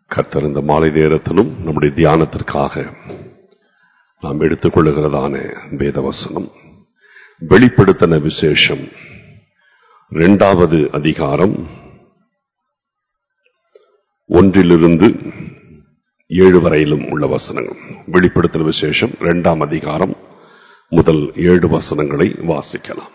கர்த்தர் இந்த மாலை நேரத்திலும் நம்முடைய தியானத்திற்காக நாம் எடுத்துக்கொள்ளுகிறதான வேதவசனம் வெளிப்படுத்தின விசேஷம் இரண்டாவது அதிகாரம் ஒன்றிலிருந்து ஏழு வரையிலும் உள்ள வசனங்கள் வெளிப்படுத்தின விசேஷம் இரண்டாம் அதிகாரம் முதல் ஏழு வசனங்களை வாசிக்கலாம்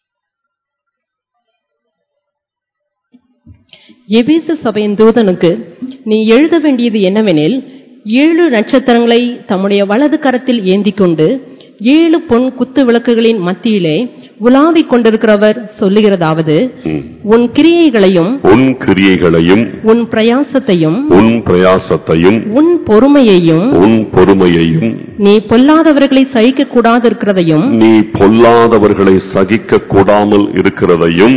எபேசு சபையின் தூதனுக்கு நீ எழுத வேண்டியது என்னவெனில் ஏழு நட்சத்திரங்களை தம்முடைய வலது கரத்தில் ஏந்திக் கொண்டு ஏழு பொன் குத்து விளக்குகளின் மத்தியிலே உலாவிக் கொண்டிருக்கிறவர் சொல்லுகிறதாவது ம். உன் கிரியைகளையும் உன் கிரியைகளையும் உன் பிரயாசத்தையும் உன் பிரயாசத்தையும் உன் பொறுமையையும் உன் பொறுமையையும் நீ பொல்லாதவர்களை சகிக்க கூடாதிருக்கிறதையும் நீ பொல்லாதவர்களை சகிக்க கூடாமல் இருக்கிறதையும்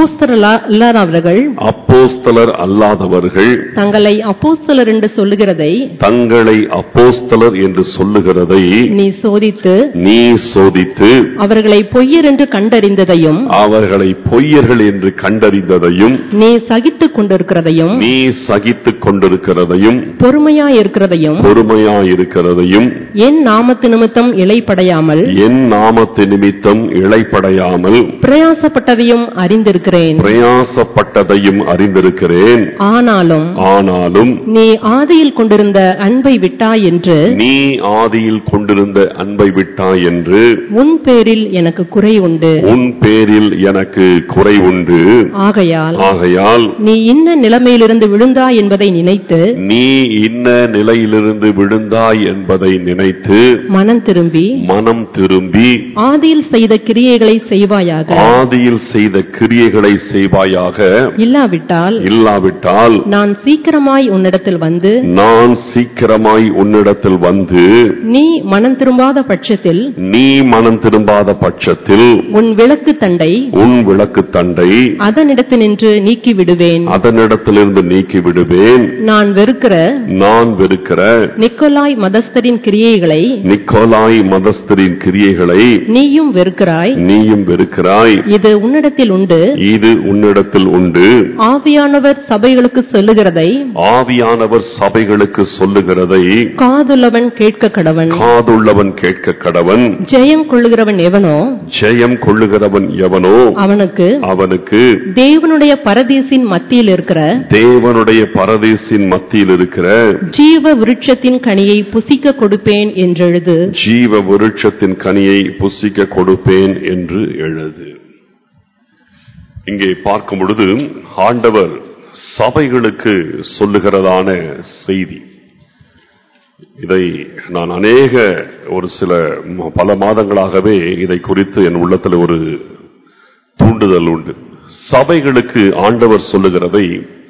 அப்போஸ்தலர் அப்போஸ்தலர் அல்லாதவர்கள் தங்களை அப்போஸ்தலர் என்று சொல்லுகிறதை தங்களை அப்போஸ்தலர் என்று சொல்லுகிறதை நீ சோதித்து நீ சோதித்து அவர்களை பொய்யர் என்று கண்டறிந்ததையும் அவர்களை பொய்யர்கள் என்று கண்டறிந்ததையும் நீ சகித்துக் கொண்டிருக்கிறதையும் நீ சகித்துக் கொண்டிருக்கிறதையும் பொறுமையாயிருக்கிறதையும் பொறுமையாயிருக்கிறதையும் என் நாமத்து நிமித்தம் இளைப்படையாமல் என் நாமத்து நிமித்தம் இளைப்படையாமல் பிரயாசப்பட்டதையும் அறிந்திருக்கிறேன் பிரயாசப்பட்டதையும் அறிந்திருக்கிறேன் ஆனாலும் ஆனாலும் நீ ஆதியில் கொண்டிருந்த அன்பை விட்டாய் என்று நீ ஆதியில் கொண்டிருந்த அன்பை விட்டாய் என்று உன் பேரில் எனக்கு குறை உண்டு உன் பேரில் எனக்கு குறை உண்டு ஆகையால் ஆகையால் நீ இன்ன நிலைமையிலிருந்து விழுந்தாய் என்பதை நினைத்து நீ இன்ன நிலையிலிருந்து விழுந்தாய் என்பதை நினைத்து மனம் திரும்பி மனம் திரும்பி ஆதியில் செய்த கிரியைகளை செய்வாயாக ஆதியில் செய்த கிரியைகளை செய்வாயாக இல்லாவிட்டால் இல்லாவிட்டால் நான் சீக்கிரமாய் உன்னிடத்தில் வந்து நான் சீக்கிரமாய் உன்னிடத்தில் வந்து நீ மனம் திரும்பாத பட்சத்தில் நீ மனம் திரும்பாத பட்சத்தில் உன் விளக்கு தண்டை உன் விளக்கு தண்டை அதனிடத்து நின்று நீக்கி விடுவேன் அதனிடத்திலிருந்து நீக்கி விடுவேன் நான் வெறுக்கிற நான் வெறுக்கிற நிக்கோலாய் மதஸ்தரின் கிரியைகளை நிக்கோலாய் மதஸ்தரின் கிரியைகளை நீயும் வெறுக்கிறாய் நீயும் வெறுக்கிறாய் இது உன்னிடத்தில் உண்டு இது உன்னிடத்தில் உண்டு ஆவியானவர் சபைகளுக்கு சொல்லுகிறதை ஆவியானவர் சபைகளுக்கு சொல்லுகிறதை காதுள்ளவன் கேட்க கடவன் காதுள்ளவன் கேட்க கடவன் ஜெயம் கொள்ளுகிறவன் எவனோ ஜெயம் கொள்ளுகிறவன் எவனோ அவனுக்கு அவனுக்கு தேவனுடைய பரதீசின் மத்தியில் இருக்கிற தேவனுடைய பரதேசின் மத்தியில் இருக்கிற ஜீவ விருட்சத்தின் கனியை புசிக்க கொடுப்பேன் என்றெழுது ஜீவ விருட்சத்தின் கனியை புசிக்க கொடுப்பேன் என்று எழுது இங்கே பார்க்கும் பொழுது ஆண்டவர் சபைகளுக்கு சொல்லுகிறதான செய்தி இதை நான் அநேக ஒரு சில ம- பல மாதங்களாகவே இதை குறித்து என் உள்ளத்தில் ஒரு தூண்டுதல் உண்டு சபைகளுக்கு ஆண்டவர் சொல்லுகிறதை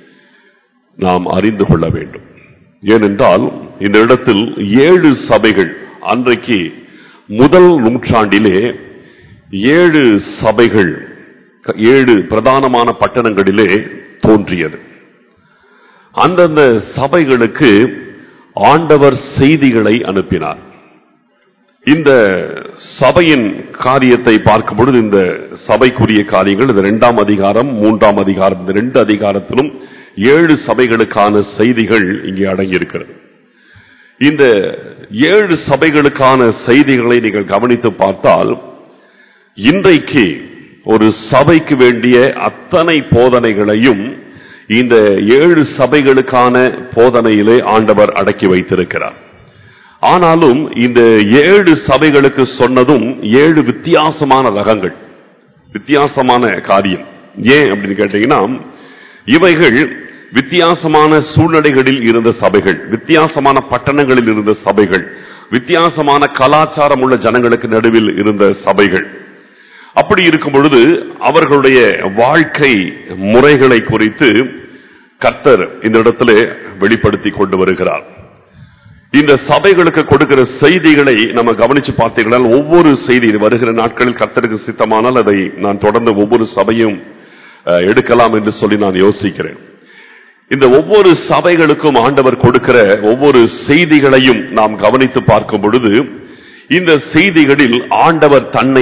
நாம் அறிந்து கொள்ள வேண்டும் ஏனென்றால் இந்த இடத்தில் ஏழு சபைகள் அன்றைக்கு முதல் நூற்றாண்டிலே ஏழு சபைகள் க- ஏழு பிரதானமான பட்டணங்களிலே தோன்றியது அந்தந்த சபைகளுக்கு ஆண்டவர் செய்திகளை அனுப்பினார் இந்த சபையின் காரியத்தை பார்க்கும் பொழுது இந்த சபைக்குரிய காரியங்கள் இந்த இரண்டாம் அதிகாரம் மூன்றாம் அதிகாரம் இந்த ரெண்டு அதிகாரத்திலும் ஏழு சபைகளுக்கான செய்திகள் இங்கே அடங்கியிருக்கிறது இந்த ஏழு சபைகளுக்கான செய்திகளை நீங்கள் கவனித்து பார்த்தால் இன்றைக்கு ஒரு சபைக்கு வேண்டிய அத்தனை போதனைகளையும் இந்த ஏழு சபைகளுக்கான போதனையிலே ஆண்டவர் அடக்கி வைத்திருக்கிறார் ஆனாலும் இந்த ஏழு சபைகளுக்கு சொன்னதும் ஏழு வித்தியாசமான ரகங்கள் வித்தியாசமான காரியம் ஏன் அப்படின்னு கேட்டீங்கன்னா இவைகள் வித்தியாசமான சூழ்நிலைகளில் இருந்த சபைகள் வித்தியாசமான பட்டணங்களில் இருந்த சபைகள் வித்தியாசமான கலாச்சாரம் உள்ள ஜனங்களுக்கு நடுவில் இருந்த சபைகள் அப்படி இருக்கும் பொழுது அவர்களுடைய வாழ்க்கை முறைகளை குறித்து கர்த்தர் இந்த இடத்துல வெளிப்படுத்தி கொண்டு வருகிறார் இந்த சபைகளுக்கு கொடுக்கிற செய்திகளை நம்ம கவனிச்சு பார்த்தீங்கன்னா ஒவ்வொரு செய்தி இது வருகிற நாட்களில் கர்த்தருக்கு சித்தமானால் அதை நான் தொடர்ந்து ஒவ்வொரு சபையும் அஹ், எடுக்கலாம் என்று சொல்லி நான் யோசிக்கிறேன் இந்த ஒவ்வொரு சபைகளுக்கும் ஆண்டவர் கொடுக்கிற ஒவ்வொரு செய்திகளையும் நாம் கவனித்து பார்க்கும் பொழுது இந்த செய்திகளில் ஆண்டவர் தன்னை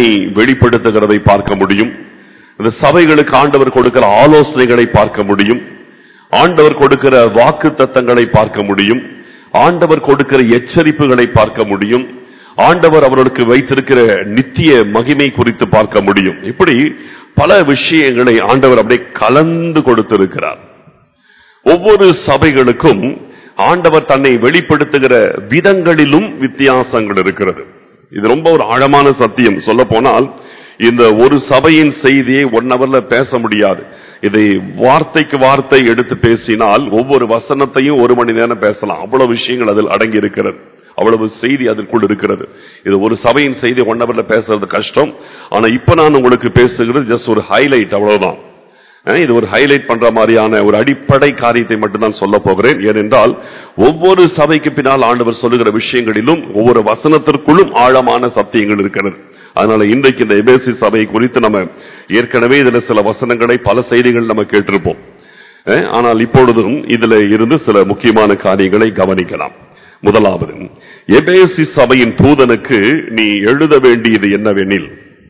வெளிப்படுத்துகிறதை பார்க்க முடியும் இந்த சபைகளுக்கு ஆண்டவர் கொடுக்கிற ஆலோசனைகளை பார்க்க முடியும் ஆண்டவர் கொடுக்கிற வாக்கு தத்தங்களை பார்க்க முடியும் ஆண்டவர் கொடுக்கிற எச்சரிப்புகளை பார்க்க முடியும் ஆண்டவர் அவர்களுக்கு வைத்திருக்கிற நித்திய மகிமை குறித்து பார்க்க முடியும் இப்படி பல விஷயங்களை ஆண்டவர் அப்படியே கலந்து கொடுத்திருக்கிறார் ஒவ்வொரு சபைகளுக்கும் ஆண்டவர் தன்னை வெளிப்படுத்துகிற விதங்களிலும் வித்தியாசங்கள் இருக்கிறது இது ரொம்ப ஒரு ஆழமான சத்தியம் சொல்ல போனால் இந்த ஒரு சபையின் செய்தியை ஒன் ஹவர்ல பேச முடியாது இதை வார்த்தைக்கு வார்த்தை எடுத்து பேசினால் ஒவ்வொரு வசனத்தையும் ஒரு மணி நேரம் பேசலாம் அவ்வளவு விஷயங்கள் அதில் அடங்கி இருக்கிறது அவ்வளவு செய்தி அதற்குள் இருக்கிறது இது ஒரு சபையின் செய்தி ஒன் ஹவர்ல பேசுறது கஷ்டம் ஆனா இப்ப நான் உங்களுக்கு பேசுகிறது ஜஸ்ட் ஒரு ஹைலைட் அவ்வளவுதான் அஹ் இது ஒரு ஹைலைட் பண்ற மாதிரியான ஒரு அடிப்படை காரியத்தை மட்டும்தான் சொல்ல போகிறேன் ஏனென்றால் ஒவ்வொரு சபைக்கு பின்னால் ஆண்டவர் சொல்லுகிற விஷயங்களிலும் ஒவ்வொரு வசனத்திற்குள்ளும் ஆழமான சத்தியங்கள் இருக்கிறது அதனால இன்றைக்கு இந்த எபேசி சபை குறித்து நம்ம ஏற்கனவே இதுல சில வசனங்களை பல செய்திகள் நம்ம கேட்டிருப்போம் அஹ் ஆனால் இப்பொழுதும் இதுல இருந்து சில முக்கியமான காரியங்களை கவனிக்கலாம் முதலாவது எபேசி சபையின் தூதனுக்கு நீ எழுத வேண்டியது என்னவெனில்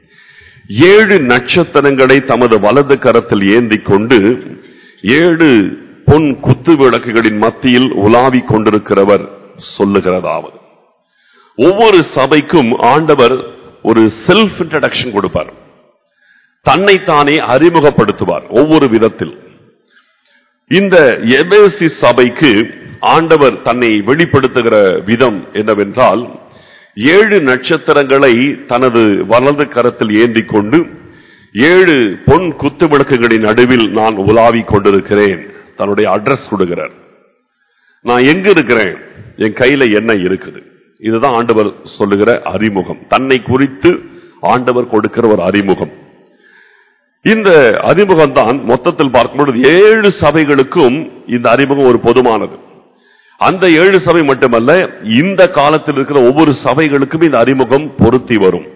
ஏழு நட்சத்திரங்களை தமது வலது கரத்தில் ஏந்திக் கொண்டு ஏழு பொன் குத்து விளக்குகளின் மத்தியில் உலாவிக் கொண்டிருக்கிறவர் சொல்லுகிறதாவது ஒவ்வொரு சபைக்கும் ஆண்டவர் ஒரு செல்ஃப் இன்ட்ரடக்ஷன் கொடுப்பார் தன்னைத்தானே அறிமுகப்படுத்துவார் ஒவ்வொரு விதத்தில் இந்த எபேசி சபைக்கு ஆண்டவர் தன்னை வெளிப்படுத்துகிற விதம் என்னவென்றால் ஏழு நட்சத்திரங்களை தனது வலது கரத்தில் ஏந்திக் கொண்டு ஏழு பொன் குத்து விளக்குகளின் நடுவில் நான் உலாவிக் கொண்டிருக்கிறேன் தன்னுடைய அட்ரஸ் கொடுக்கிறார் நான் எங்க இருக்கிறேன் என் கையில என்ன இருக்குது இதுதான் ஆண்டவர் சொல்லுகிற அறிமுகம் தன்னை குறித்து ஆண்டவர் கொடுக்கிற ஒரு அறிமுகம் இந்த அறிமுகம் தான் மொத்தத்தில் பார்க்கும்பொழுது ஏழு சபைகளுக்கும் இந்த அறிமுகம் ஒரு பொதுவானது அந்த ஏழு சபை மட்டுமல்ல இந்த காலத்தில் இருக்கிற ஒவ்வொரு சபைகளுக்கும் இந்த அறிமுகம் பொருத்தி வரும்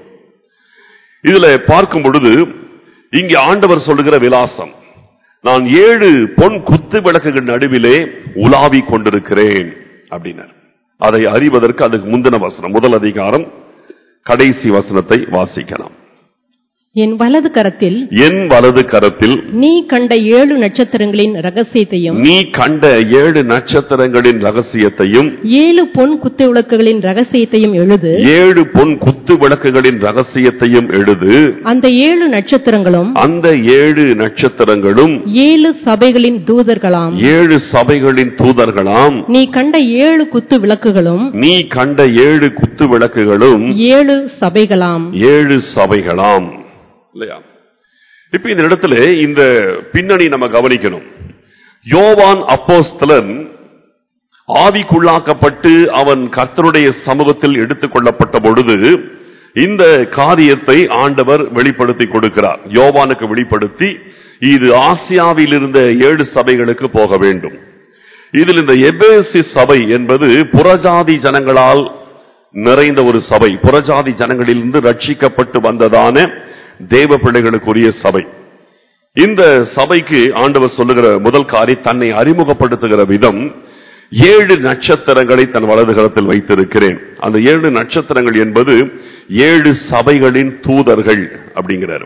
இதுல பார்க்கும் பொழுது இங்கே ஆண்டவர் சொல்லுகிற விலாசம் நான் ஏழு பொன் குத்து விளக்குகள் நடுவிலே உலாவிக் கொண்டிருக்கிறேன் அப்படின்னார் அதை அறிவதற்கு அதுக்கு முந்தின வசனம் முதல் அதிகாரம் கடைசி வசனத்தை வாசிக்கலாம் என் வலது கரத்தில் என் வலது கரத்தில் நீ கண்ட ஏழு நட்சத்திரங்களின் ரகசியத்தையும் நீ கண்ட ஏழு நட்சத்திரங்களின் ரகசியத்தையும் ஏழு பொன் குத்து விளக்குகளின் ரகசியத்தையும் எழுது ஏழு பொன் குத்து விளக்குகளின் ரகசியத்தையும் எழுது அந்த ஏழு நட்சத்திரங்களும் அந்த ஏழு நட்சத்திரங்களும் ஏழு சபைகளின் தூதர்களாம் ஏழு சபைகளின் தூதர்களாம் நீ கண்ட ஏழு குத்து விளக்குகளும் நீ கண்ட ஏழு குத்து விளக்குகளும் ஏழு சபைகளாம் ஏழு சபைகளாம் இல்லையா இப்ப இந்த இடத்துல இந்த பின்னணி நம்ம கவனிக்கணும் யோவான் அப்போஸ்தலன் ஆவிக்குள்ளாக்கப்பட்டு அவன் கர்த்தருடைய சமூகத்தில் எடுத்துக் கொள்ளப்பட்ட பொழுது இந்த காரியத்தை ஆண்டவர் வெளிப்படுத்தி கொடுக்கிறார் யோவானுக்கு வெளிப்படுத்தி இது ஆசியாவில் இருந்த ஏழு சபைகளுக்கு போக வேண்டும் இதில் இந்த எபேசி சபை என்பது புறஜாதி ஜனங்களால் நிறைந்த ஒரு சபை புறஜாதி ஜனங்களிலிருந்து ரட்சிக்கப்பட்டு வந்ததான தேவ பிள்ளைகளுக்குரிய சபை இந்த சபைக்கு ஆண்டவர் சொல்லுகிற முதல் காரி தன்னை அறிமுகப்படுத்துகிற விதம் ஏழு நட்சத்திரங்களை தன் வலதுகரத்தில் வைத்திருக்கிறேன் அந்த ஏழு நட்சத்திரங்கள் என்பது ஏழு சபைகளின் தூதர்கள் அப்படிங்கிறார்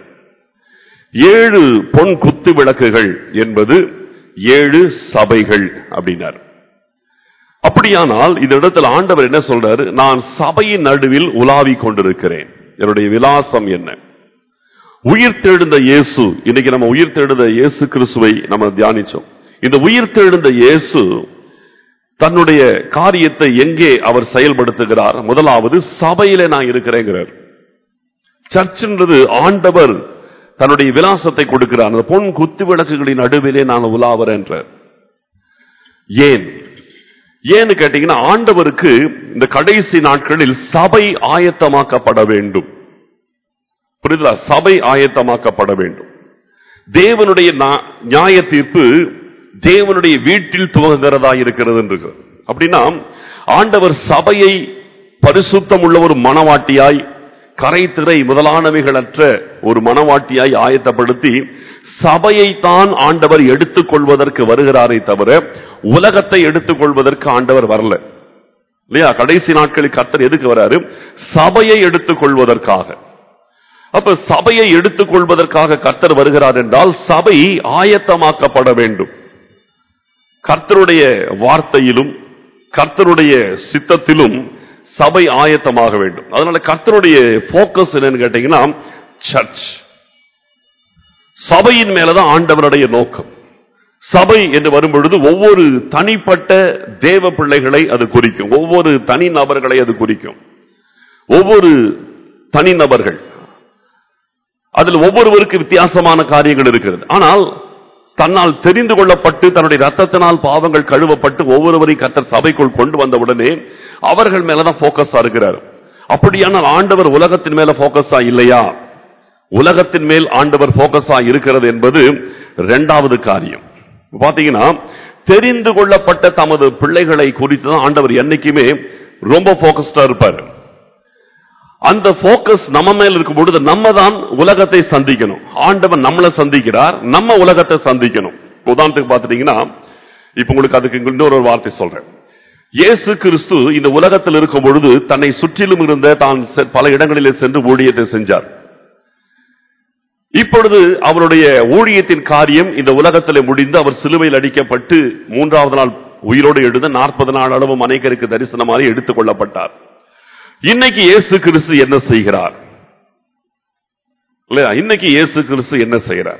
ஏழு பொன் குத்து விளக்குகள் என்பது ஏழு சபைகள் அப்படின்னார் அப்படியானால் இந்த இடத்துல ஆண்டவர் என்ன சொல்றாரு நான் சபையின் நடுவில் உலாவிக் கொண்டிருக்கிறேன் என்னுடைய விலாசம் என்ன உயிர்த்தெழுந்த இயேசு இன்னைக்கு நம்ம உயிர்த்தெழுந்த இயேசு கிறிஸ்துவை நம்ம தியானிச்சோம் இந்த உயிர்த்தெழுந்த இயேசு தன்னுடைய காரியத்தை எங்கே அவர் செயல்படுத்துகிறார் முதலாவது சபையில நான் இருக்கிறேங்கிறார் சர்ச்ன்றது ஆண்டவர் தன்னுடைய விலாசத்தை கொடுக்கிறார் அந்த பொன் குத்து விளக்குகளின் நடுவிலே நான் உலாவர் என்றார் ஏன் ஏன்னு கேட்டீங்கன்னா ஆண்டவருக்கு இந்த கடைசி நாட்களில் சபை ஆயத்தமாக்கப்பட வேண்டும் புரியுதா சபை ஆயத்தமாக்கப்பட வேண்டும் தேவனுடைய நா- நியாய தீர்ப்பு தேவனுடைய வீட்டில் துவங்குகிறதா இருக்கிறது என்று அப்படின்னா ஆண்டவர் சபையை பரிசுத்தம் உள்ள ஒரு மனவாட்டியாய் கரை திரை முதலானவைகளற்ற ஒரு மனவாட்டியாய் ஆயத்தப்படுத்தி சபையை தான் ஆண்டவர் எடுத்துக் கொள்வதற்கு வருகிறாரே தவிர உலகத்தை எடுத்துக் கொள்வதற்கு ஆண்டவர் வரல இல்லையா கடைசி நாட்களில் கர்த்தர் எதுக்கு வராரு சபையை எடுத்துக் கொள்வதற்காக அப்ப சபையை எடுத்துக் கொள்வதற்காக கர்த்தர் வருகிறார் என்றால் சபை ஆயத்தமாக்கப்பட வேண்டும் கர்த்தருடைய வார்த்தையிலும் கர்த்தருடைய சித்தத்திலும் சபை ஆயத்தமாக வேண்டும் அதனால கர்த்தருடைய போக்கஸ் என்னன்னு கேட்டீங்கன்னா சர்ச் சபையின் மேலதான் ஆண்டவருடைய நோக்கம் சபை என்று வரும்பொழுது ஒவ்வொரு தனிப்பட்ட தேவ பிள்ளைகளை அது குறிக்கும் ஒவ்வொரு தனி நபர்களை அது குறிக்கும் ஒவ்வொரு தனிநபர்கள் அதில் ஒவ்வொருவருக்கு வித்தியாசமான காரியங்கள் இருக்கிறது ஆனால் தன்னால் தெரிந்து கொள்ளப்பட்டு தன்னுடைய ரத்தத்தினால் பாவங்கள் கழுவப்பட்டு ஒவ்வொருவரையும் கத்தர் சபைக்குள் கொண்டு வந்த உடனே அவர்கள் மேலதான் போக்கஸா இருக்கிறார் அப்படியானால் ஆண்டவர் உலகத்தின் மேல போக்கஸா இல்லையா உலகத்தின் மேல் ஆண்டவர் போக்கஸா இருக்கிறது என்பது இரண்டாவது காரியம் பாத்தீங்கன்னா தெரிந்து கொள்ளப்பட்ட தமது பிள்ளைகளை குறித்து தான் ஆண்டவர் என்னைக்குமே ரொம்ப போக்கஸ்டா இருப்பார் அந்த போக்கஸ் நம்ம மேல இருக்கும் பொழுது நம்ம தான் உலகத்தை சந்திக்கணும் ஆண்டவன் நம்மளை சந்திக்கிறார் நம்ம உலகத்தை சந்திக்கணும் உதாரணத்துக்கு பார்த்துட்டீங்கன்னா இப்ப உங்களுக்கு அதுக்கு இன்னொரு ஒரு வார்த்தை சொல்றேன் இயேசு கிறிஸ்து இந்த உலகத்தில் இருக்கும் பொழுது தன்னை சுற்றிலும் இருந்த தான் செ- பல இடங்களிலே சென்று ஊழியத்தை செஞ்சார் இப்பொழுது அவருடைய ஊழியத்தின் காரியம் இந்த உலகத்திலே முடிந்து அவர் சிலுவையில் அடிக்கப்பட்டு மூன்றாவது நாள் உயிரோடு எழுத நாற்பது நாள் அளவும் அநேகருக்கு தரிசனமாக எடுத்துக் கொள்ளப்பட்டார் இன்னைக்கு இயேசு கிறிஸ்து என்ன செய்கிறார் இல்லையா இன்னைக்கு இயேசு கிறிஸ்து என்ன செய்கிறார்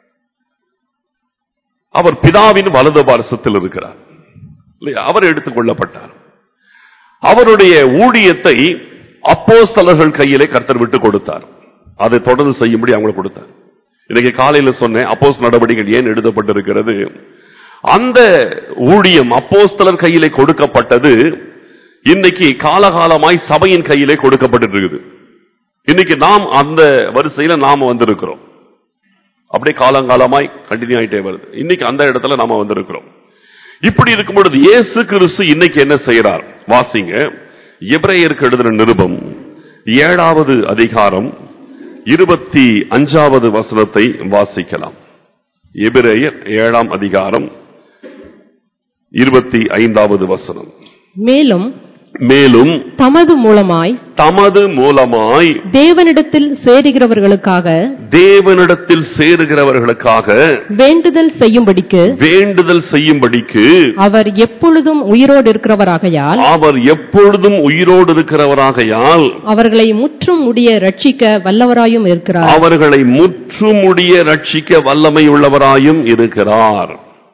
அவர் பிதாவின் வலது பாரசத்தில் இருக்கிறார் இல்லையா அவர் எடுத்துக் கொள்ளப்பட்டார் அவருடைய ஊழியத்தை அப்போஸ்தலர்கள் கையிலே கர்த்தர் விட்டு கொடுத்தார் அதை தொடர்ந்து செய்யும்படி அவங்களுக்கு கொடுத்தார் இன்னைக்கு காலையில சொன்னேன் அப்போஸ் நடவடிக்கைகள் ஏன் எழுதப்பட்டிருக்கிறது அந்த ஊழியம் அப்போஸ்தலர் கையிலே கொடுக்கப்பட்டது இன்னைக்கு காலகாலமாய் சபையின் கையிலே கொடுக்கப்பட்டிருக்குது இன்னைக்கு நாம் அந்த வரிசையில நாம வந்திருக்கிறோம் அப்படியே காலங்காலமாய் கண்டினியூ ஆயிட்டே வருது இன்னைக்கு அந்த இடத்துல நாம வந்திருக்கிறோம் இப்படி இருக்கும் பொழுது இயேசு கிறிஸ்து இன்னைக்கு என்ன செய்யறார் வாசிங்க எபிரேயருக்கு எழுதின நிருபம் ஏழாவது அதிகாரம் இருபத்தி அஞ்சாவது வசனத்தை வாசிக்கலாம் எபிரேயர் ஏழாம் அதிகாரம் இருபத்தி ஐந்தாவது வசனம் மேலும் மேலும் தமது மூலமாய் தமது மூலமாய் தேவனிடத்தில் சேருகிறவர்களுக்காக தேவனிடத்தில் சேருகிறவர்களுக்காக வேண்டுதல் செய்யும்படிக்கு வேண்டுதல் செய்யும்படிக்கு அவர் எப்பொழுதும் உயிரோடு இருக்கிறவராகையால் அவர் எப்பொழுதும் உயிரோடு இருக்கிறவராகையால் அவர்களை முற்றும் முடிய ரட்சிக்க வல்லவராயும் இருக்கிறார் அவர்களை முற்றுமுடிய ரட்சிக்க வல்லமை உள்ளவராயும் இருக்கிறார்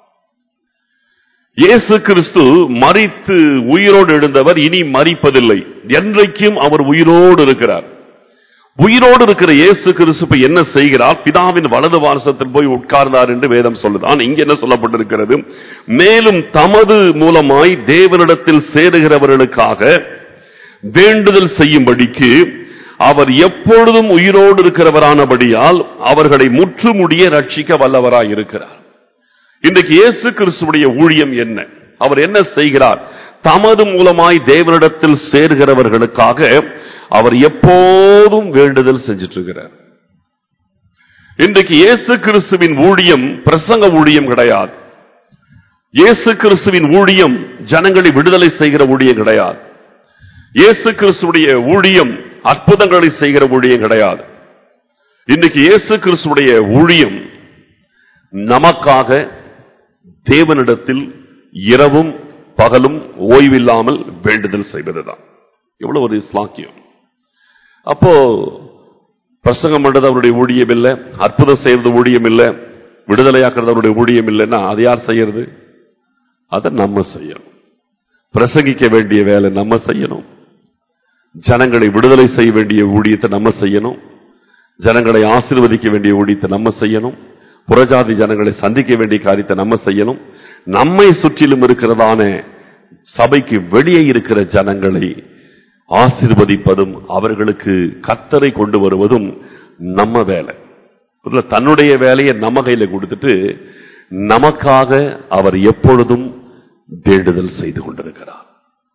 இயேசு கிறிஸ்து மரித்து உயிரோடு எழுந்தவர் இனி மரிப்பதில்லை என்றைக்கும் அவர் உயிரோடு இருக்கிறார் உயிரோடு இருக்கிற இயேசு கிறிஸ்து இப்ப என்ன செய்கிறார் பிதாவின் வலது வாரசத்தில் போய் உட்கார்ந்தார் என்று வேதம் சொல்லுது ஆனா இங்க என்ன சொல்லப்பட்டிருக்கிறது மேலும் தமது மூலமாய் தேவனிடத்தில் சேருகிறவர்களுக்காக வேண்டுதல் செய்யும்படிக்கு அவர் எப்பொழுதும் உயிரோடு இருக்கிறவரானபடியால் அவர்களை முற்றுமுடிய ரட்சிக்க வல்லவராய் இருக்கிறார் இன்றைக்கு இயேசு கிறிஸ்துவுடைய ஊழியம் என்ன அவர் என்ன செய்கிறார் தமது மூலமாய் தேவனிடத்தில் சேர்கிறவர்களுக்காக அவர் எப்போதும் வேண்டுதல் செஞ்சிட்டு இருக்கிறார் இன்றைக்கு இயேசு கிறிஸ்துவின் ஊழியம் பிரசங்க ஊழியம் கிடையாது இயேசு கிறிஸ்துவின் ஊழியம் ஜனங்களை விடுதலை செய்கிற ஊழியம் கிடையாது இயேசு கிறிஸ்துடைய ஊழியம் அற்புதங்களை செய்கிற ஊழியம் கிடையாது இன்னைக்கு இயேசு கிறிஸ்துடைய ஊழியம் நமக்காக தேவனிடத்தில் இரவும் பகலும் ஓய்வில்லாமல் வேண்டுதல் செய்வதுதான் எவ்வளவு ஒரு ஸ்லாக்கியம் அப்போ பிரசங்கம் பண்றது அவருடைய ஊழியம் இல்லை அற்புதம் செய்யறது ஊழியம் இல்லை விடுதலையாக்குறது அவருடைய ஊழியம் இல்லைன்னா அது யார் செய்யறது அதை நம்ம செய்யணும் பிரசங்கிக்க வேண்டிய வேலை நம்ம செய்யணும் ஜனங்களை விடுதலை செய்ய வேண்டிய ஊழியத்தை நம்ம செய்யணும் ஜனங்களை ஆசீர்வதிக்க வேண்டிய ஊழியத்தை நம்ம செய்யணும் புறஜாதி ஜனங்களை சந்திக்க வேண்டிய காரியத்தை நம்ம செய்யணும் நம்மை சுற்றிலும் இருக்கிறதான சபைக்கு வெளியே இருக்கிற ஜனங்களை ஆசீர்வதிப்பதும் அவர்களுக்கு கத்தரை கொண்டு வருவதும் நம்ம வேலை இல்ல, தன்னுடைய வேலையை நம்ம கையில கொடுத்துட்டு நமக்காக அவர் எப்பொழுதும் வேண்டுதல் செய்து கொண்டிருக்கிறார்